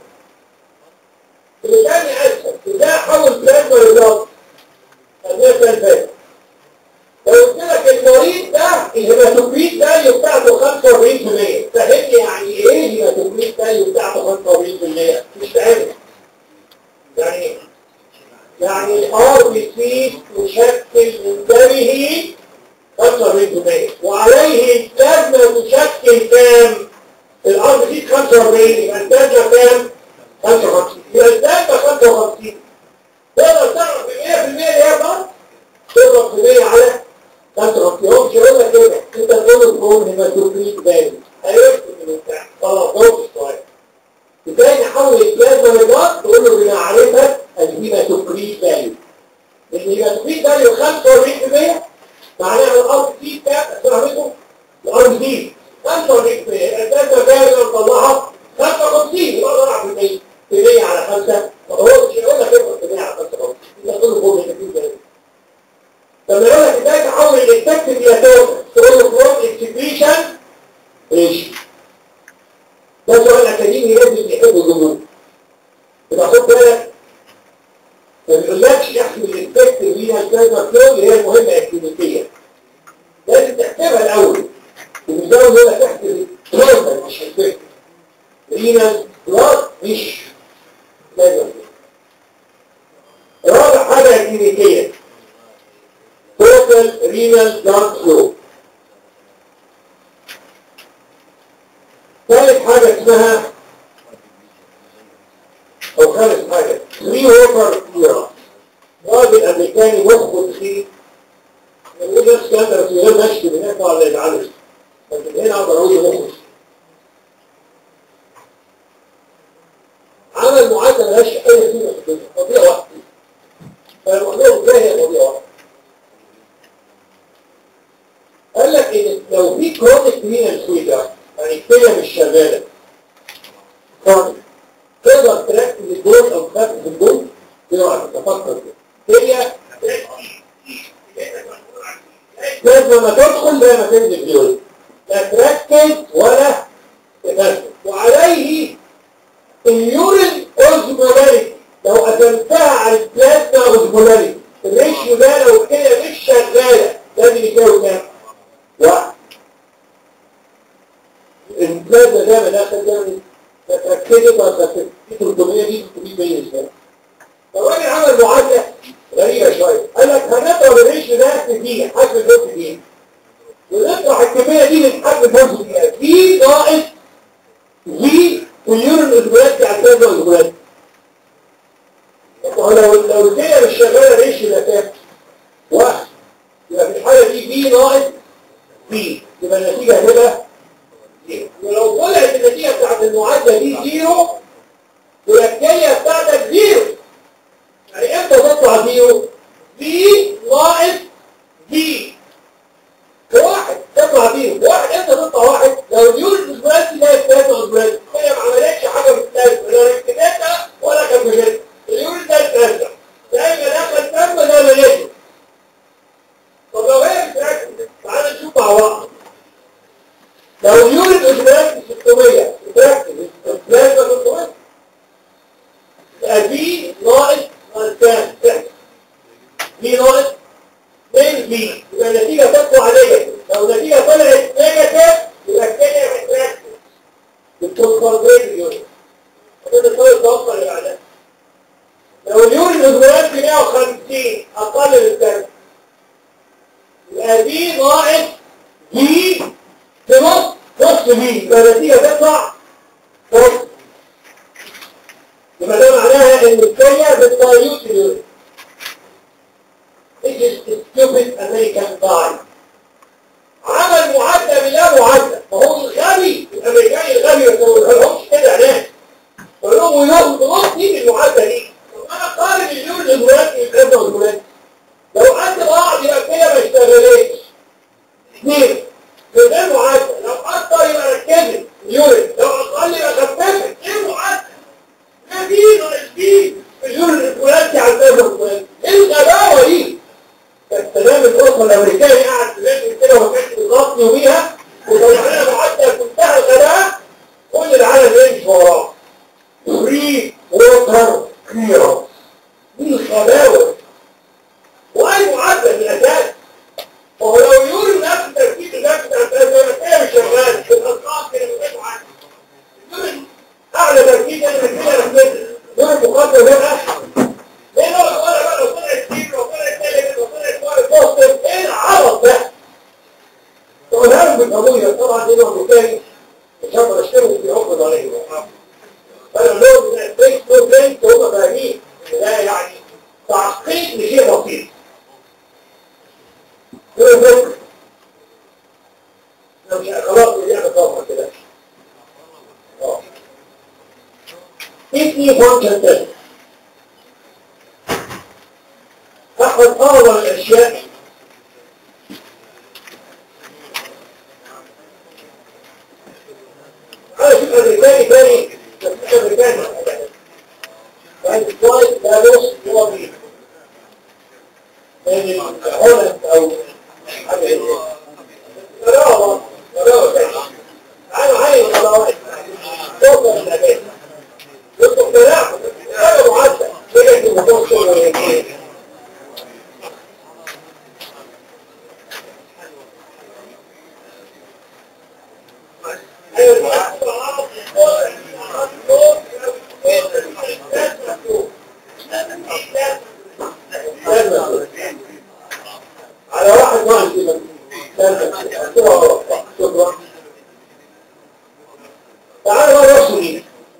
اللي تاني اسهل ازاي احول بلازما للضغط خلينا كان فاهم لو قلت لك المريض ده الهيماتوكريت فاليو بتاعته 45% فهمني يعني ايه الهيماتوكريت فاليو بتاعته 45% مش عارف يعني ايه يعني الار بي سي تشكل منتبه 45% وعليه البلازما تشكل كام؟ الار بي سي 45 يبقى البلازما كام؟ 55 يبقى البلازما 55 تقدر تعرف 100% ايه بقى؟ تضرب 100 على 55 هو مش هيقول لك كده انت تقول له تقول هيماتوكريت بالي هيكتب من بتاع خلاص هو السؤال ازاي نحول البلازما لضغط تقول له بمعرفه الهيماتوكريت بالي الهيماتوكريت بالي 45% معناها الارض فيه اكبر نسبه الاساسه كام نطلعها 55 يبقى ضرع في المية في 100 على 5 طب هو مش هيقول لك اضرب في 100 على 55 يبقى كله فوق ال 30 لما يقول لك ازاي تحول الانفكتيف الى توتال تقول له فروم اكسكريشن ريشيو ده سؤال اكاديمي لازم يحبه الجمهور يبقى خد بالك ما بيقولكش احسب الانفكتيف ليها البلازما فلو اللي هي المهمه اكلينيكيه لازم تحسبها الاول ومزود يقول لك تحسب التوتال مش الانفكتيف رينال بلاد مش بلازما فلو رابع حاجه اكلينيكيه total renal blood flow ثالث حاجة اسمها أو خامس حاجة free water clearance راجل أمريكاني مخه تخيل يقول نفس الكلام ده بس من غير ما اشتي من هناك ولا يتعالج لكن هنا أقدر أقول له مخه عمل معادلة ملهاش أي قيمة في الدنيا قضية واحدة فالمعادلة ازاي هي قضية واحدة قال لك ان لو في كرونيك رينال فيلر يعني الكلى مش شغاله كرونيك تقدر تركز الجول او تركز الجول تقدر تفكر كده هي لازم ما تدخل زي ما تنزل الجول لا تركز ولا تركز وعليه اليورين اوزمولاريتي لو قسمتها على البلازما اوزمولاريتي الريشيو ده لو الكلى مش شغاله لازم يساوي كام؟ واحد البلازما ده بداخل ده تركزت وتركزت 300 دي 300 بين ازاي فالراجل عمل معادله غريبه شويه قال لك هنضرب الريش ده في دي حجم الفوز دي ونطرح الكميه دي من حجم الفوز دي دي ناقص دي مليون الاسبوعات بتاع الكلام الاسبوعات لو لو الدنيا مش شغاله الريش ده كام؟ واحد يبقى في الحاله دي دي ناقص بي يبقى النتيجة هتبقى زيرو ولو طلعت النتيجة بتاعت المعادلة دي زيرو يبقى الكية بتاعتك زيرو يعني امتى تطلع زيرو؟ بي ناقص بي واحد تطلع بي واحد امتى تطلع واحد؟ لو اليونت اسبرانتي ده الثلاثة اسبرانتي هي ما عملتش حاجة في الثالثة لا ركبتها ولا كملتها اليونت ده الثالثة زي ما دخل تم ده مليته طب لو هي بتركز تعالى نشوف مع بعض لو اليونت اسبرانتي 600 بتركز البلازما 600 يبقى دي ناقص كام؟ دي ناقص 2 بي يبقى النتيجة تطلع نيجاتيف لو النتيجة طلعت نيجاتيف يبقى الثانية بتركز بالكونفرجريت اليونت كده الطالب التوقع اللي بعدها لو اليونت اسبرانتي 150 اقل من الثانية يبقى دي ناقص دي في نص نص دي يبقى النتيجة تطلع نص يبقى ده معناها ان الثانية بتطيوت اليونت This is a stupid American guy. عمل معادلة بلا معادلة فهو الغبي الأمريكاني الغبي ما تقولهمش كده هناك قول لهم وياخد نص دي المعادلة دي أنا قارن اليوم الإماراتي الكلام والإماراتي لو قد بعض يبقى كده ما اشتغلتش اثنين من غير معادلة لو أكتر يبقى ركزت اليورين لو أقل يبقى خففت إيه المعادلة؟ ما دي ناقص دي اليورين الإماراتي على الكلام والإماراتي إيه الغباوة دي؟ السلام الأخوة الأمريكاني قاعد في الأمريكا كده وما كانش بيغطي بيها وطلع لنا معدل منتهى الغباء كل العالم يمشي وراه فري ووتر كليرنس دي الغباوة وأي معدل من الأساس وهو لو يقول نفس التركيز النفس بتاع الأساس كده مش شغال بالأرقام كده مش معدل أعلى تركيز أنا كده نفسي دول المقدم ده ليه لو الولا بقى لو طلعت كتير لو طلعت تالت لو طلعت وارد بوستر ايه العبط ده؟ تقولها لهم بالقضية طبعا دي نوع تاني مش هقدر اشتري في عقد عليه فانا لهم ان البيت تو بيت هم فاهمين ان ده يعني تعقيد لشيء بسيط هو فكر لو مش خلاص اللعبة طبعا كده اه كيدني فانكشن تيست أحد أعظم الأشياء امريكاني تاني تصنيع امريكاني يعني السلايد ده بص هو مين من هولند او حاجه كده لا لا تعالوا عايز طلعوا توصل للأجازة يطلق تلاحظ هذا معدل كده في المتوسط والإنجليزي على واحد واحد كده شكرا تعالوا بقى نوصل ليه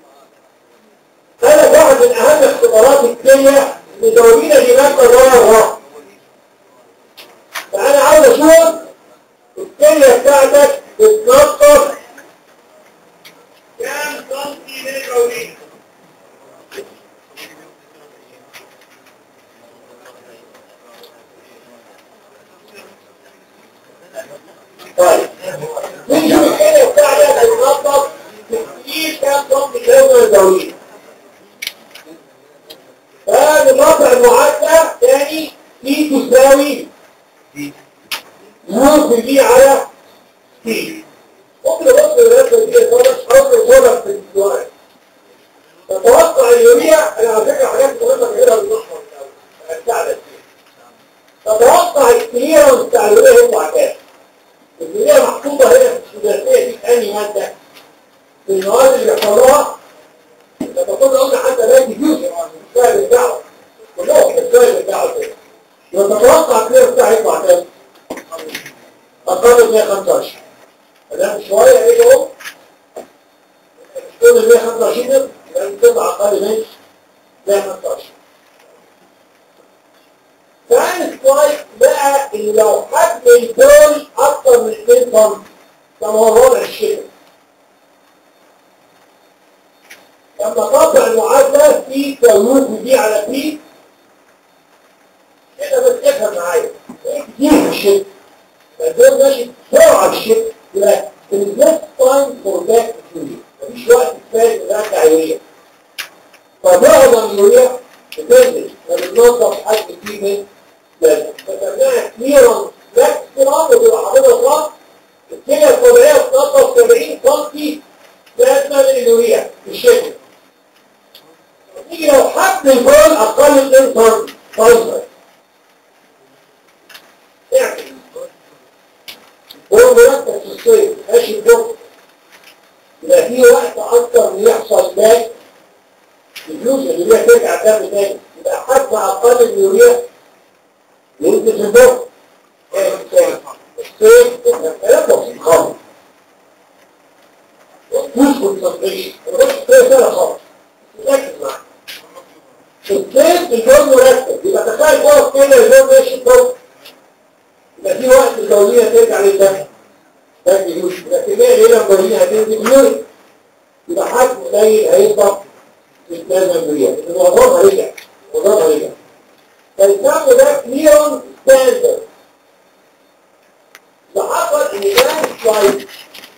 هذا واحد من اهم اختبارات الكيمياء مدونين لمادة ضرر فانا عاوز اشوف الكيمياء بتاعتك بتنطط كام سنتي من الجولين طيب نشوف الكيمياء بتاعتك بتنطط كتير كام سنتي من الجولين فبنطع المعادلة تاني تي تساوي نص دي على تي ممكن ابص للرسمة دي خالص حاول صورة في السؤال تتوقع اليوريا انا على فكرة حاجات مهمة كده بالنحو هتساعدك تتوقع الكليرنس بتاع اليوريا يطلع كام؟ اليوريا محطوطة هنا في الثلاثية دي في أنهي مادة؟ في المواد اللي بيحصلوها لما كنا قلنا حتى لا يجوز السؤال بتاعه كلهم السؤال بتاعه كده يبقى تتوقع كده بتاعه يطلع كام؟ أقل من 125 فده شوية ايه اهو كل 125 يبقى تطلع أقل من 125 فأنا سلايد بقى اللي لو حد الدول أكتر من 2 طن كما هو ربع الشبه لما تقطع المعادلة في تولوث دي على بي كده بس تفهم معايا ايه كتير في الشبه فالدول ماشي بسرعة الشبه يبقى there's less time for that theory مفيش وقت كفاية لذاك عيوية فمعظم اليوريا بتنزل فبننظف حد فيه من لازم فسميها كليرنس ماكسيمم وتبقى حاططها صح الكليه الطبيعيه بتنظف 70 سم لازمه من اليوريا في الشكل نيجي لو حد البول اقل من 2 سم فاصل يعني هو مركز في الصيف ماشي الدكتور يبقى في وقت اكتر من يحصل باك الفلوس اللي هي ترجع تاني تاني يبقى حتى اقل من اليوريا ينزل في الدكتور الصيف الكلام بسيط خالص مش كونسنتريشن مش كده سنه خالص ركز معايا الصيف الجو مرتب يبقى تخيل جوه كده الجو ماشي الجو يبقى في وقت الدولية ترجع للدم ده الجيوش يبقى كمية هنا الدولية هتنزل مليون يبقى حجم قليل هيفضل في الثلاثة مليون الموضوع رجع الموضوع رجع فالكم ده كليرون ستاندرد لحصل ان ده سلايد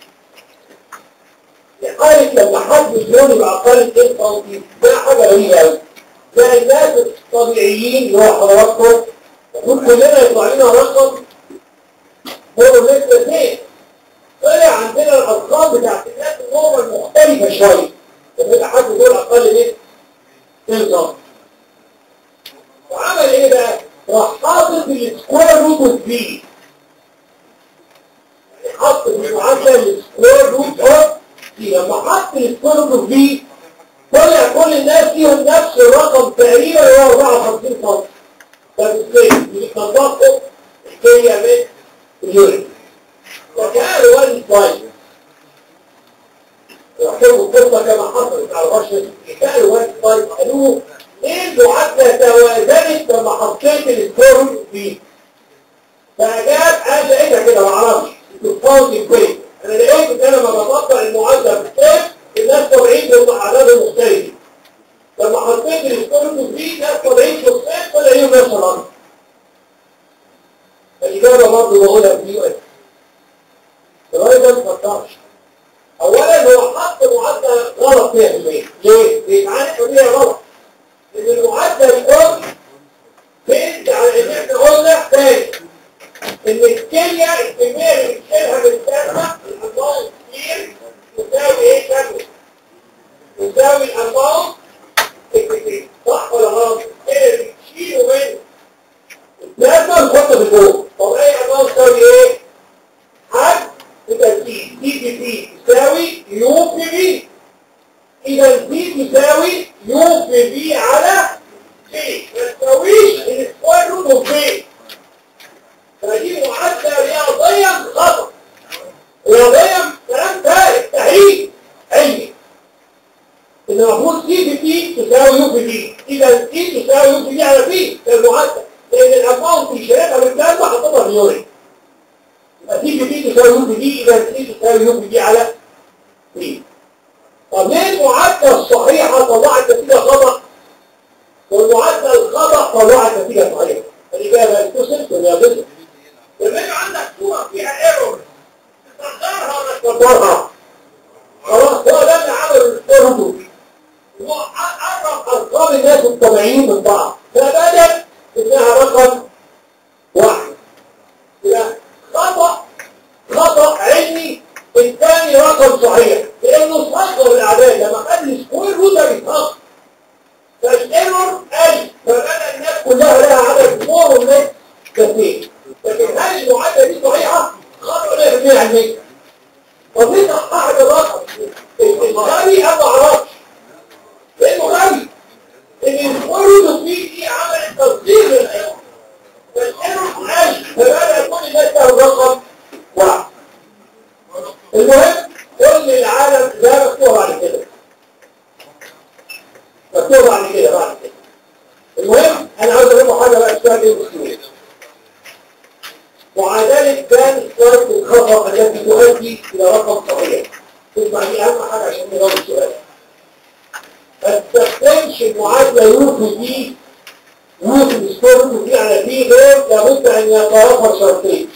لحالة لما حد مليون يبقى اقل من 2 سم ده حاجة غريبة قوي زي الناس الطبيعيين اللي هو حضراتكم المفروض كلنا يطلع لنا رقم هو لسه اثنين طلع عندنا الارقام بتاعت الناس النورمال مختلفه شويه يبقى حد دول اقل من 2 سم وعمل ايه بقى؟ راح حاطط السكوير روت اوف بي حط في المعادله السكوير روت اوف بي لما حط السكوير روت اوف بي طلع كل الناس فيهم نفس الرقم تقريبا هو 54 سم ده بالسيف بيتنظفوا الكيمياء من اليورين وكان وان سلايد يحكموا القصة كما حصلت على بشر كان وان سلايد قالوه ايه المعادلة توازنت لما حطيت السكور فيه فجاب قال لقيتها كده ما اعرفش تفاوض كويس انا لقيت ان انا لما بطبق المعادلة في الكيف الناس طبيعيين بيبقى عددهم مختلفين لما حطيت الاسكورة دي ناس طبيعيين في الصيف ولا ليهم نفس الأمر الإجابة برضه بقولها في يو اس الراجل ده ما فكرش أولا اولا هو حط معدل غلط 100% ليه؟ بيتعانق ودي غلط ان المعدل يكون بيرجع على ان احنا قلنا تاني ان الكليه الكميه اللي بتشيلها من الدم الاماونت كتير تساوي ايه كامل تساوي الاماونت الكتير صح ولا غلط؟ الكليه اللي بتشيله من الدم نحطه في الجو طب اي اماونت تساوي ايه؟ حد يبقى تي تي في بي تساوي يو في بي اذا تي تساوي يو في بي على سي ما تساويش السكوير روت اوف بي فدي معادله رياضيا خطا رياضيا كلام فارغ تهريج علمي ان المفروض سي في بي تساوي يو في بي اذا سي تساوي يو في بي على بي ده المعادله لان الاماونت اللي شايفها بالكلام حطيتها في يوري يبقى سي في بي تساوي يو في بي اذا سي تساوي يو في بي على بي طب ليه المعادله الصحيحه طلعت نتيجه خطا والمعادله الخطا طلعت نتيجه صحيحه الاجابه اتصل بالرياضيه لما يبقى عندك صوره فيها ايرور تصغرها ولا تكبرها خلاص هو ده اللي عمل الاسطوره هو قرب ارقام الناس الطبيعيين من بعض فبدل انها رقم واحد يبقى خطا خطا علمي الثاني رقم صحيح لانه صغر الاعداد لما خد السكوير روت ده بيتخطر فالايرور قل فبدا الناس كلها لها عدد فور وناس كثير لكن هل المعادله دي صحيحه؟ خطأ 100% علميا طب ليه صححت الرقم؟ الغبي انا ما اعرفش لانه غبي ان السكوير روت فيه دي عملت تصدير للايرور فالايرور قل فبدا كل الناس له رقم واحد المهم كل العالم لا مكتوب بعد كده مكتوب بعد كده بعد كده المهم انا عاوز اقول لكم حاجه بقى السؤال ايه المشكله معادله كان شرط الخطا التي تؤدي الى رقم صحيح تسمع دي اهم حاجه عشان نجاوب السؤال ما تستخدمش المعادله يوفي دي يوفي سكور دي على دي غير لابد ان يتوافر شرطين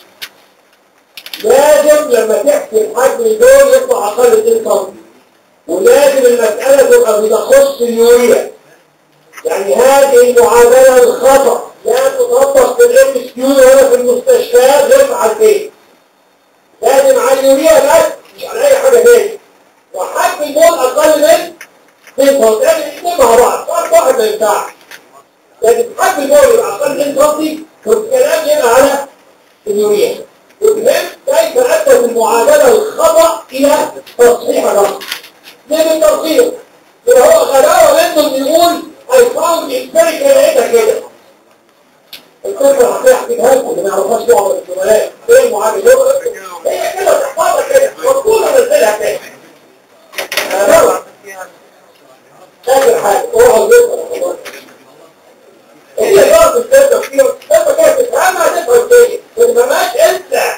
لازم لما تحسب حجم دول يطلع اقل 2 سم ولازم المسألة تبقى بتخص اليوريا يعني هذه المعادلة الخطأ لا تطبق في الام اس كيو ولا في المستشفيات غير في حالتين لازم على اليوريا بس مش على اي حاجة تاني وحجم الدول اقل من 2 سم لازم الاثنين مع بعض فرق واحد ما ينفعش لكن حجم الدول يبقى اقل من 2 سم والكلام يبقى على اليوريا وفهم كيف أدت المعادلة الخطأ إلى تصحيح الرقم من التصحيح اللي هو غلاوة منه اللي يقول I found empirical لقيتها كده القصة هتحكيها لكم ما نعرفهاش نوع من الزملاء ايه المعادلة هي كده تحفظها كده مطلوبة نزلها تاني أنا آخر حاجة اوعى الزفر هي برضه الكلمة فيها لما كانت تفهمها تفهم تاني ما تفهمهاش انت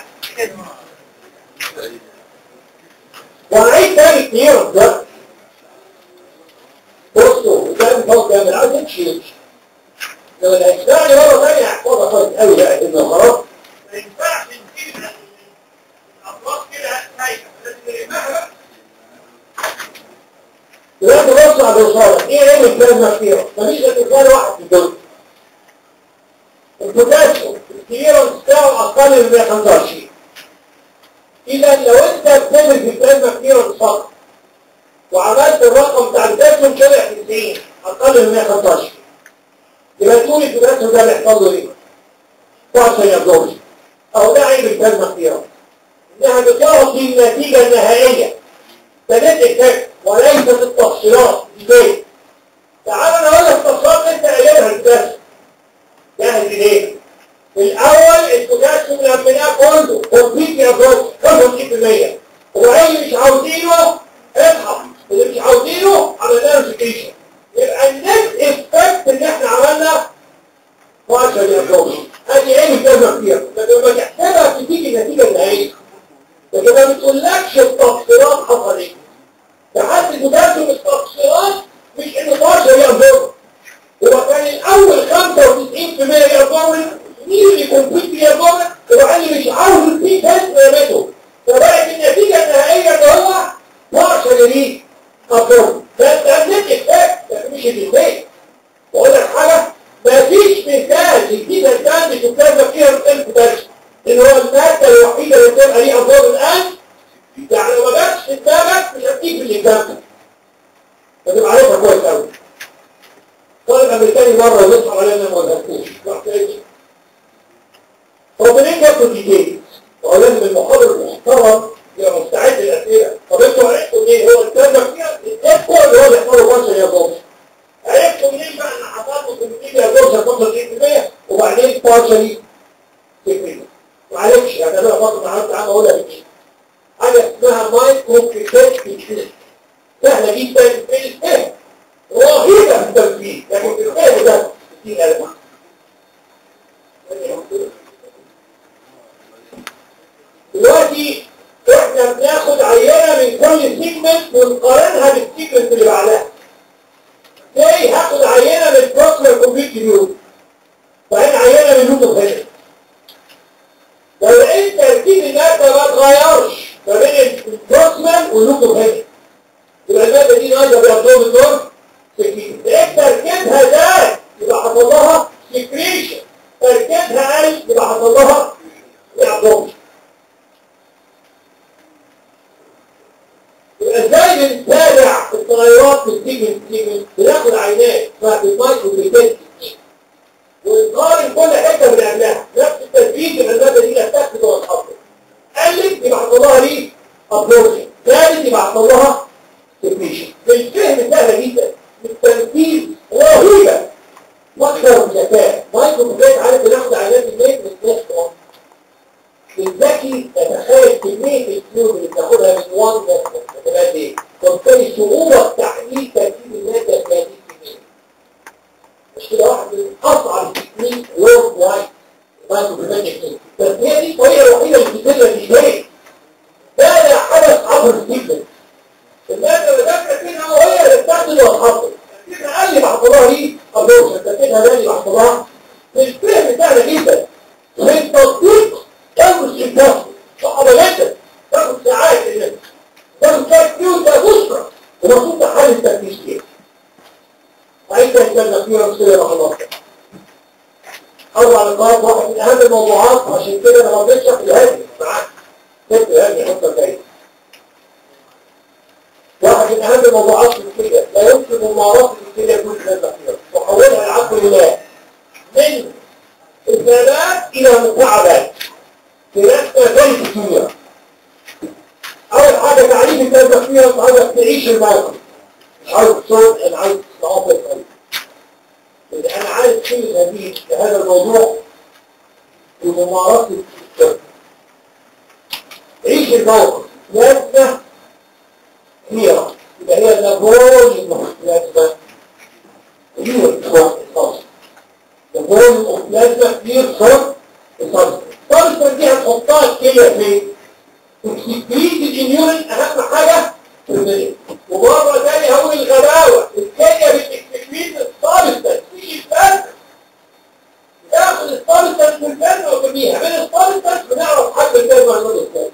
وعيد تاني كتير ده بصوا ده الفوق ده من عايز تشيل لو الاسباني مرة تانية هحفظها كويس قوي بقى انه خلاص ما ينفعش نجيب الأطراف كده سايبة لازم نلمها دلوقتي بص على الرسالة ايه ايه الكلمة فيها؟ مفيش غير مثال واحد في الدنيا البوتاسيوم الكليرنس بتاعه اقل من 125 اذا لو انت بتعمل في البلازما كليرنس فقط وعملت الرقم بتاع البوتاسيوم طلع 90 اقل من 125 يبقى تقول البوتاسيوم ده بيحصل له ايه؟ فاصل يبلوش او ده عيب البلازما كليرنس انها بتعطي النتيجه النهائيه تنتج وليست التفصيلات ازاي؟ تعال انا اقول لك التفصيلات انت قايلها البوتاسيوم جاهز ليه؟ الأول البوتاسيوم لميناه كله كومبليت يا بروس 95% وبعدين مش عاوزينه اضحك اللي مش عاوزينه عملنا له سكيشن يبقى النت افكت اللي احنا عملنا 12 يا بروس ادي ايه الكلمه فيها لكن لما تحسبها بتيجي النتيجه النهائيه لكن ما بتقولكش التفصيلات حصلت لحد البوتاسيوم التفصيلات مش انه 12 يا بروس هو كان الاول 95% يرضون مين اللي كومبيت يرضون وبعدين مش عاوز البي بس رمته فبقت النتيجه النهائيه اللي هو 12 ليه أفضل بس أمنت إفكت لكن مش الإفكت وأقول لك حاجة مفيش مثال جديد الآن بتتكلم فيها الألف درس إن هو المادة الوحيدة اللي بتبقى ليها أفضل الآن يعني لو ما جاتش في دماغك مش هتيجي في الإجابة فتبقى عارفها كويس قوي طالب أمريكاني مرة يصحى علينا ما وزهتوش رحت إيه طب ليه جابوا ديتيلز؟ هو لازم المحاضر المحترم يبقى مستعد للأسئلة طب انتوا عرفتوا منين هو الكلام ده فيها الدكتور اللي هو بيحضروا فرصة يا جوز عرفتوا منين بقى ان حصلوا في النتيجة يا جوز 95% وبعدين بارشلي تكمية معلش يعني انا برضه النهارده عم اقولها بكده حاجة اسمها مايكرو كريتيك تكنيك سهلة جدا في الفهم رهيبة في التنفيذ لكن في الفهم ده 60000 دلوقتي احنا بناخد عينة من كل سيجمنت ونقارنها بالسيجمنت اللي بعدها ازاي هاخد عينة من بروكسيمال كومبليت نيوز وبعدين عينة من لوتو هنا لو لقيت ترتيب المادة ما اتغيرش ما بين البروكسيمال واللوتو هنا يبقى المادة دي نازلة بيعطوه الدور سكين لقيت تركيبها زاد يبقى حصل لها سكريشن تركيبها قل يبقى حصل لها يعطوه ازاي بنتابع التغيرات في السيجمنت سيجمنت بناخد عينات ففي المايكرو بيتات ونقارن كل حته من قبلها نفس التدريج يبقى الماده دي لا تثبت ولا تحفظ قلت يبقى حصل لها ليه ابورشن ثالث يبقى حصل لها سكريشن الفهم سهله جدا التنفيذ رهيبه مكتر ذكاء مايكرو بيتات عارف بناخد عينات منين من الناس الذكي يتخيل كمية الفلوس اللي بتاخدها من وان ده ايه وبالتالي صعوبة تحليل ترتيب المادة في هذه الكمية مش كده واحد من أصعب التكنيك وورد وايد مايكرو بريفنشن بس هي دي الطريقة الوحيدة اللي بتقدر تشتري ده لا حدث عبر السيكل المادة اللي دخلت منها وهي اللي بتاخد وتحطه ترتيبها قال لي بحطها ليه أبوش ترتيبها ده اللي بحطها الفهم سهل جدا في التطبيق تاخد شباك صعبة جدا تاخد ساعات الناس تاخد ساعات كيو ده بشرة ومفروض تحل التركيز فيها عايز تهتم فيها بصيرة خلاص أربع نقاط واحد من أهم الموضوعات عشان كده أنا ما رضيتش أحكي هادي معاك كنت هادي حتى الجاي واحد من أهم الموضوعات في الكلية لا يمكن ممارسة الكلية كل هذا وحولها العقل لله من إثنانات إلى مكعبات تنسى زي الدنيا أول حاجة تعريف الناس فيها أنت عايزك تعيش الموقف مش عايز صوت أنا عايز تسمعه في القلب إذا أنا عايز كل هذه لهذا الموضوع بممارسة الشرط عيش الموقف لازمة كبيرة يبقى هي النابول المختلفة هي الإخوان الخاص نابول لازمة كبير صوت الصدر الصدر دي هتحطها الكلية فين؟ تكسكريت الانيورين اهم حاجة في المريض ومرة تاني هقول الغباوة الكلية بتكسكريت الصدر مش الفن تاخد الصدر من الفن وترميها من الصدر بنعرف حد الفن وعنده ازاي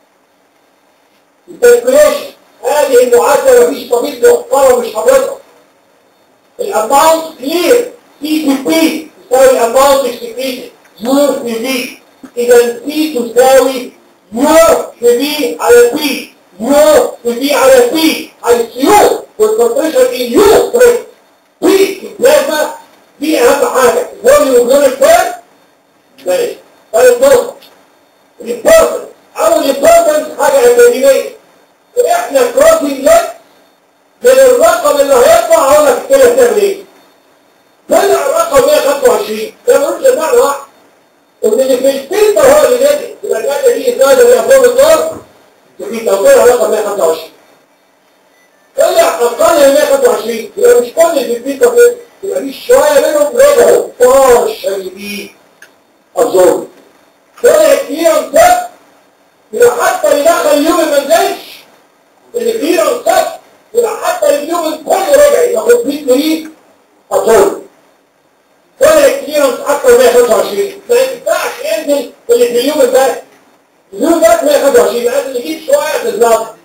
الكالكوليشن هذه المعادلة مفيش طبيب محترم مش حضرتها الاماونت كلير سي في بي تساوي الاماونت اكسكريتد يور في بي اذا سي تساوي يور في بي على بي يور في بي على بي حيث يو والكونتريشن ان يو ستريت بي البلازما دي اهم حاجه فوليوم غير الفير ماشي ثالث نقطه الامبورتنس اول الامبورتنس حاجه اكاديميه احنا كروسنج ليت من الرقم اللي هيطلع هقول لك كده تعمل ايه طلع الرقم 125 ده ملوش معنى واحد ان اللي في الفلتر هو اللي نازل يبقى الماده دي ازاي ولا فوق الدور في توقيع رقم 125 طلع اقل من 125 يبقى مش كل اللي في الفلتر كده يبقى في شويه منهم رجعوا بارشل بي الظلم طلع كتير ده يبقى حتى اللي دخل اليوم ما نزلش اللي كتير صف يبقى حتى اليوم كله رجع ياخد 100 جنيه الظلم طلع كليرنس اكتر 125 ما ينفعش ينزل اللي في اليوم الباقي اليوم الباقي 125 لازم نجيب شويه في الزلط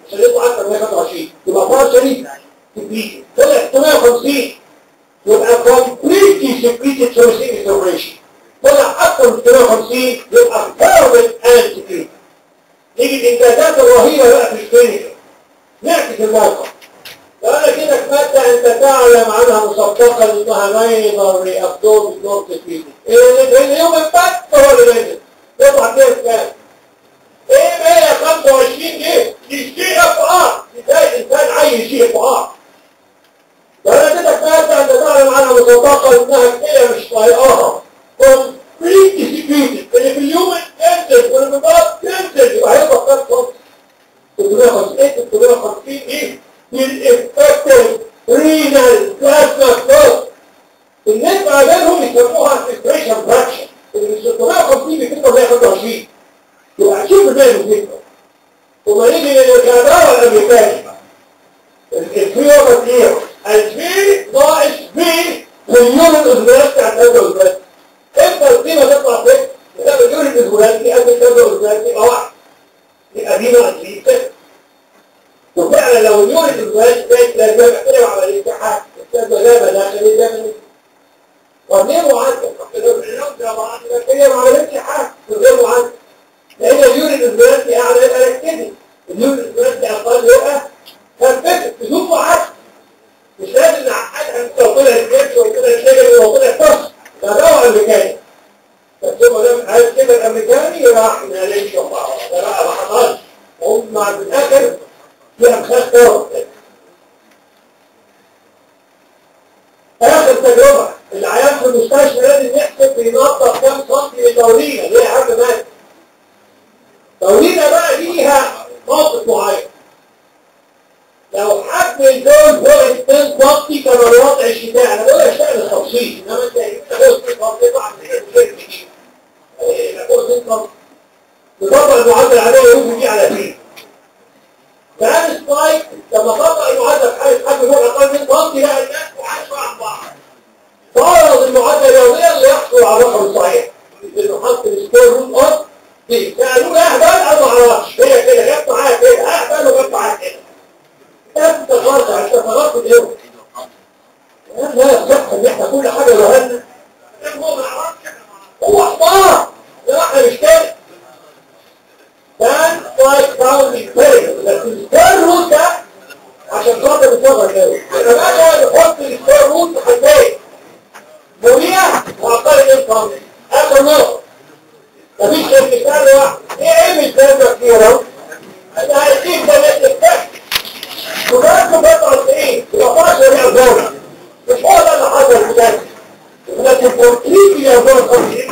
عشان يطلع اكتر من 25 يبقى بارشلي سكريتد طلع 650 يبقى كومبليتلي سكريتد ثلاثين سيبريشن طلع اكتر من 650 يبقى بيرمنت اند سكريتد نيجي الانجازات الرهيبه بقى في الكلينيكال نعكس الموقف لو انا كده في ماده انت تعلم عنها مسبقا انها ماينر ريابتور نورت سكريتد اليوم البت هو اللي نزل يطلع كده كام ايه 125 جنيه يشتري اف ار ازاي الانسان عايز يشتري اف ار لو انا كده في ماده انت تعلم عنها مسبقا انها كده مش طايقاها كومبليت سكريتد اللي في اليوم تنزل واللي في الباب تنزل يبقى هيبقى كام صوت 350 350 ايه للإفكتر رينال بلازما فلوس النسبة بينهم يسموها الفلتريشن فراكشن اللي 650 بيكتبوا 125 يبقى شوف ازاي بتكتب وما نيجي للجدار الامريكاني الفي اوفر كلير الفي ناقص في مليون الاسبوعات بتاع الدوله الاسبوعات امتى القيمه تطلع فين؟ بتبقى مليون الاسبوعات دي قبل الدوله الاسبوعات يبقى واحد يبقى دي ناقص في صفر وفعلا لو اليوريد الجهاز كانت لازم يحترم على الاتحاد استاذ غابة داخلي داخلي وغير معدل لو العلوم طبعا يحترم على الاتحاد وغير معدل لان اليوريد الجهاز اعلى يبقى ركزي اليوريد الجهاز اقل يبقى ثبتت بدون معدل مش لازم نعقدها انت وطلع الجيش وطلع الشجر وطلع الفصل ده دواء امريكاني بس هو ده عايز كده الامريكاني راح ما ليش وقع ده بقى ما حصلش هم مع الاخر فيها مخاخ طرق اخر تجربة العيان في المستشفى لازم يحسب بينظف كام سنتي للتورينة اللي هي اهم مادة التورينة بقى ليها موقف معين لو حد الدول فوق 2 سنتي كان الوضع الشتاء انا بقول الشتاء للتوصيل انما انت تاخد 2 سنتي طبعا فوق 2 سنتي بطبق المعدل عليه يوم دي على فين فهذا السلايد لما طبق المعدل في حاله حد فوق اقل من سنتي لا الناس وعاشوا عن بعض فرض المعدل اليوميا اللي يحصل على الرقم الصحيح انه حط السكور روت اوف دي سالوه اهبل انا ما اعرفش هي كده جت معايا كده اهبل وجت معايا كده انت غلط انت غلط اليوم لا يصح ان احنا كل حاجه جهلنا هو ما يعرفش هو حمار لا احنا مش كده كان لايك داون البيريد بس السكوير روت ده عشان خاطر الصغر كده انا بقى نحط السكوير روت في حدين مريح واقل من صامت اخر نقطه مفيش غير مثال واحد ايه ايه مثال ده كتير انا هيجيب ده نتفك وده بطل ايه وفاش يا دولة مش هو ده اللي حصل بجد لكن كومبليتلي يا دولة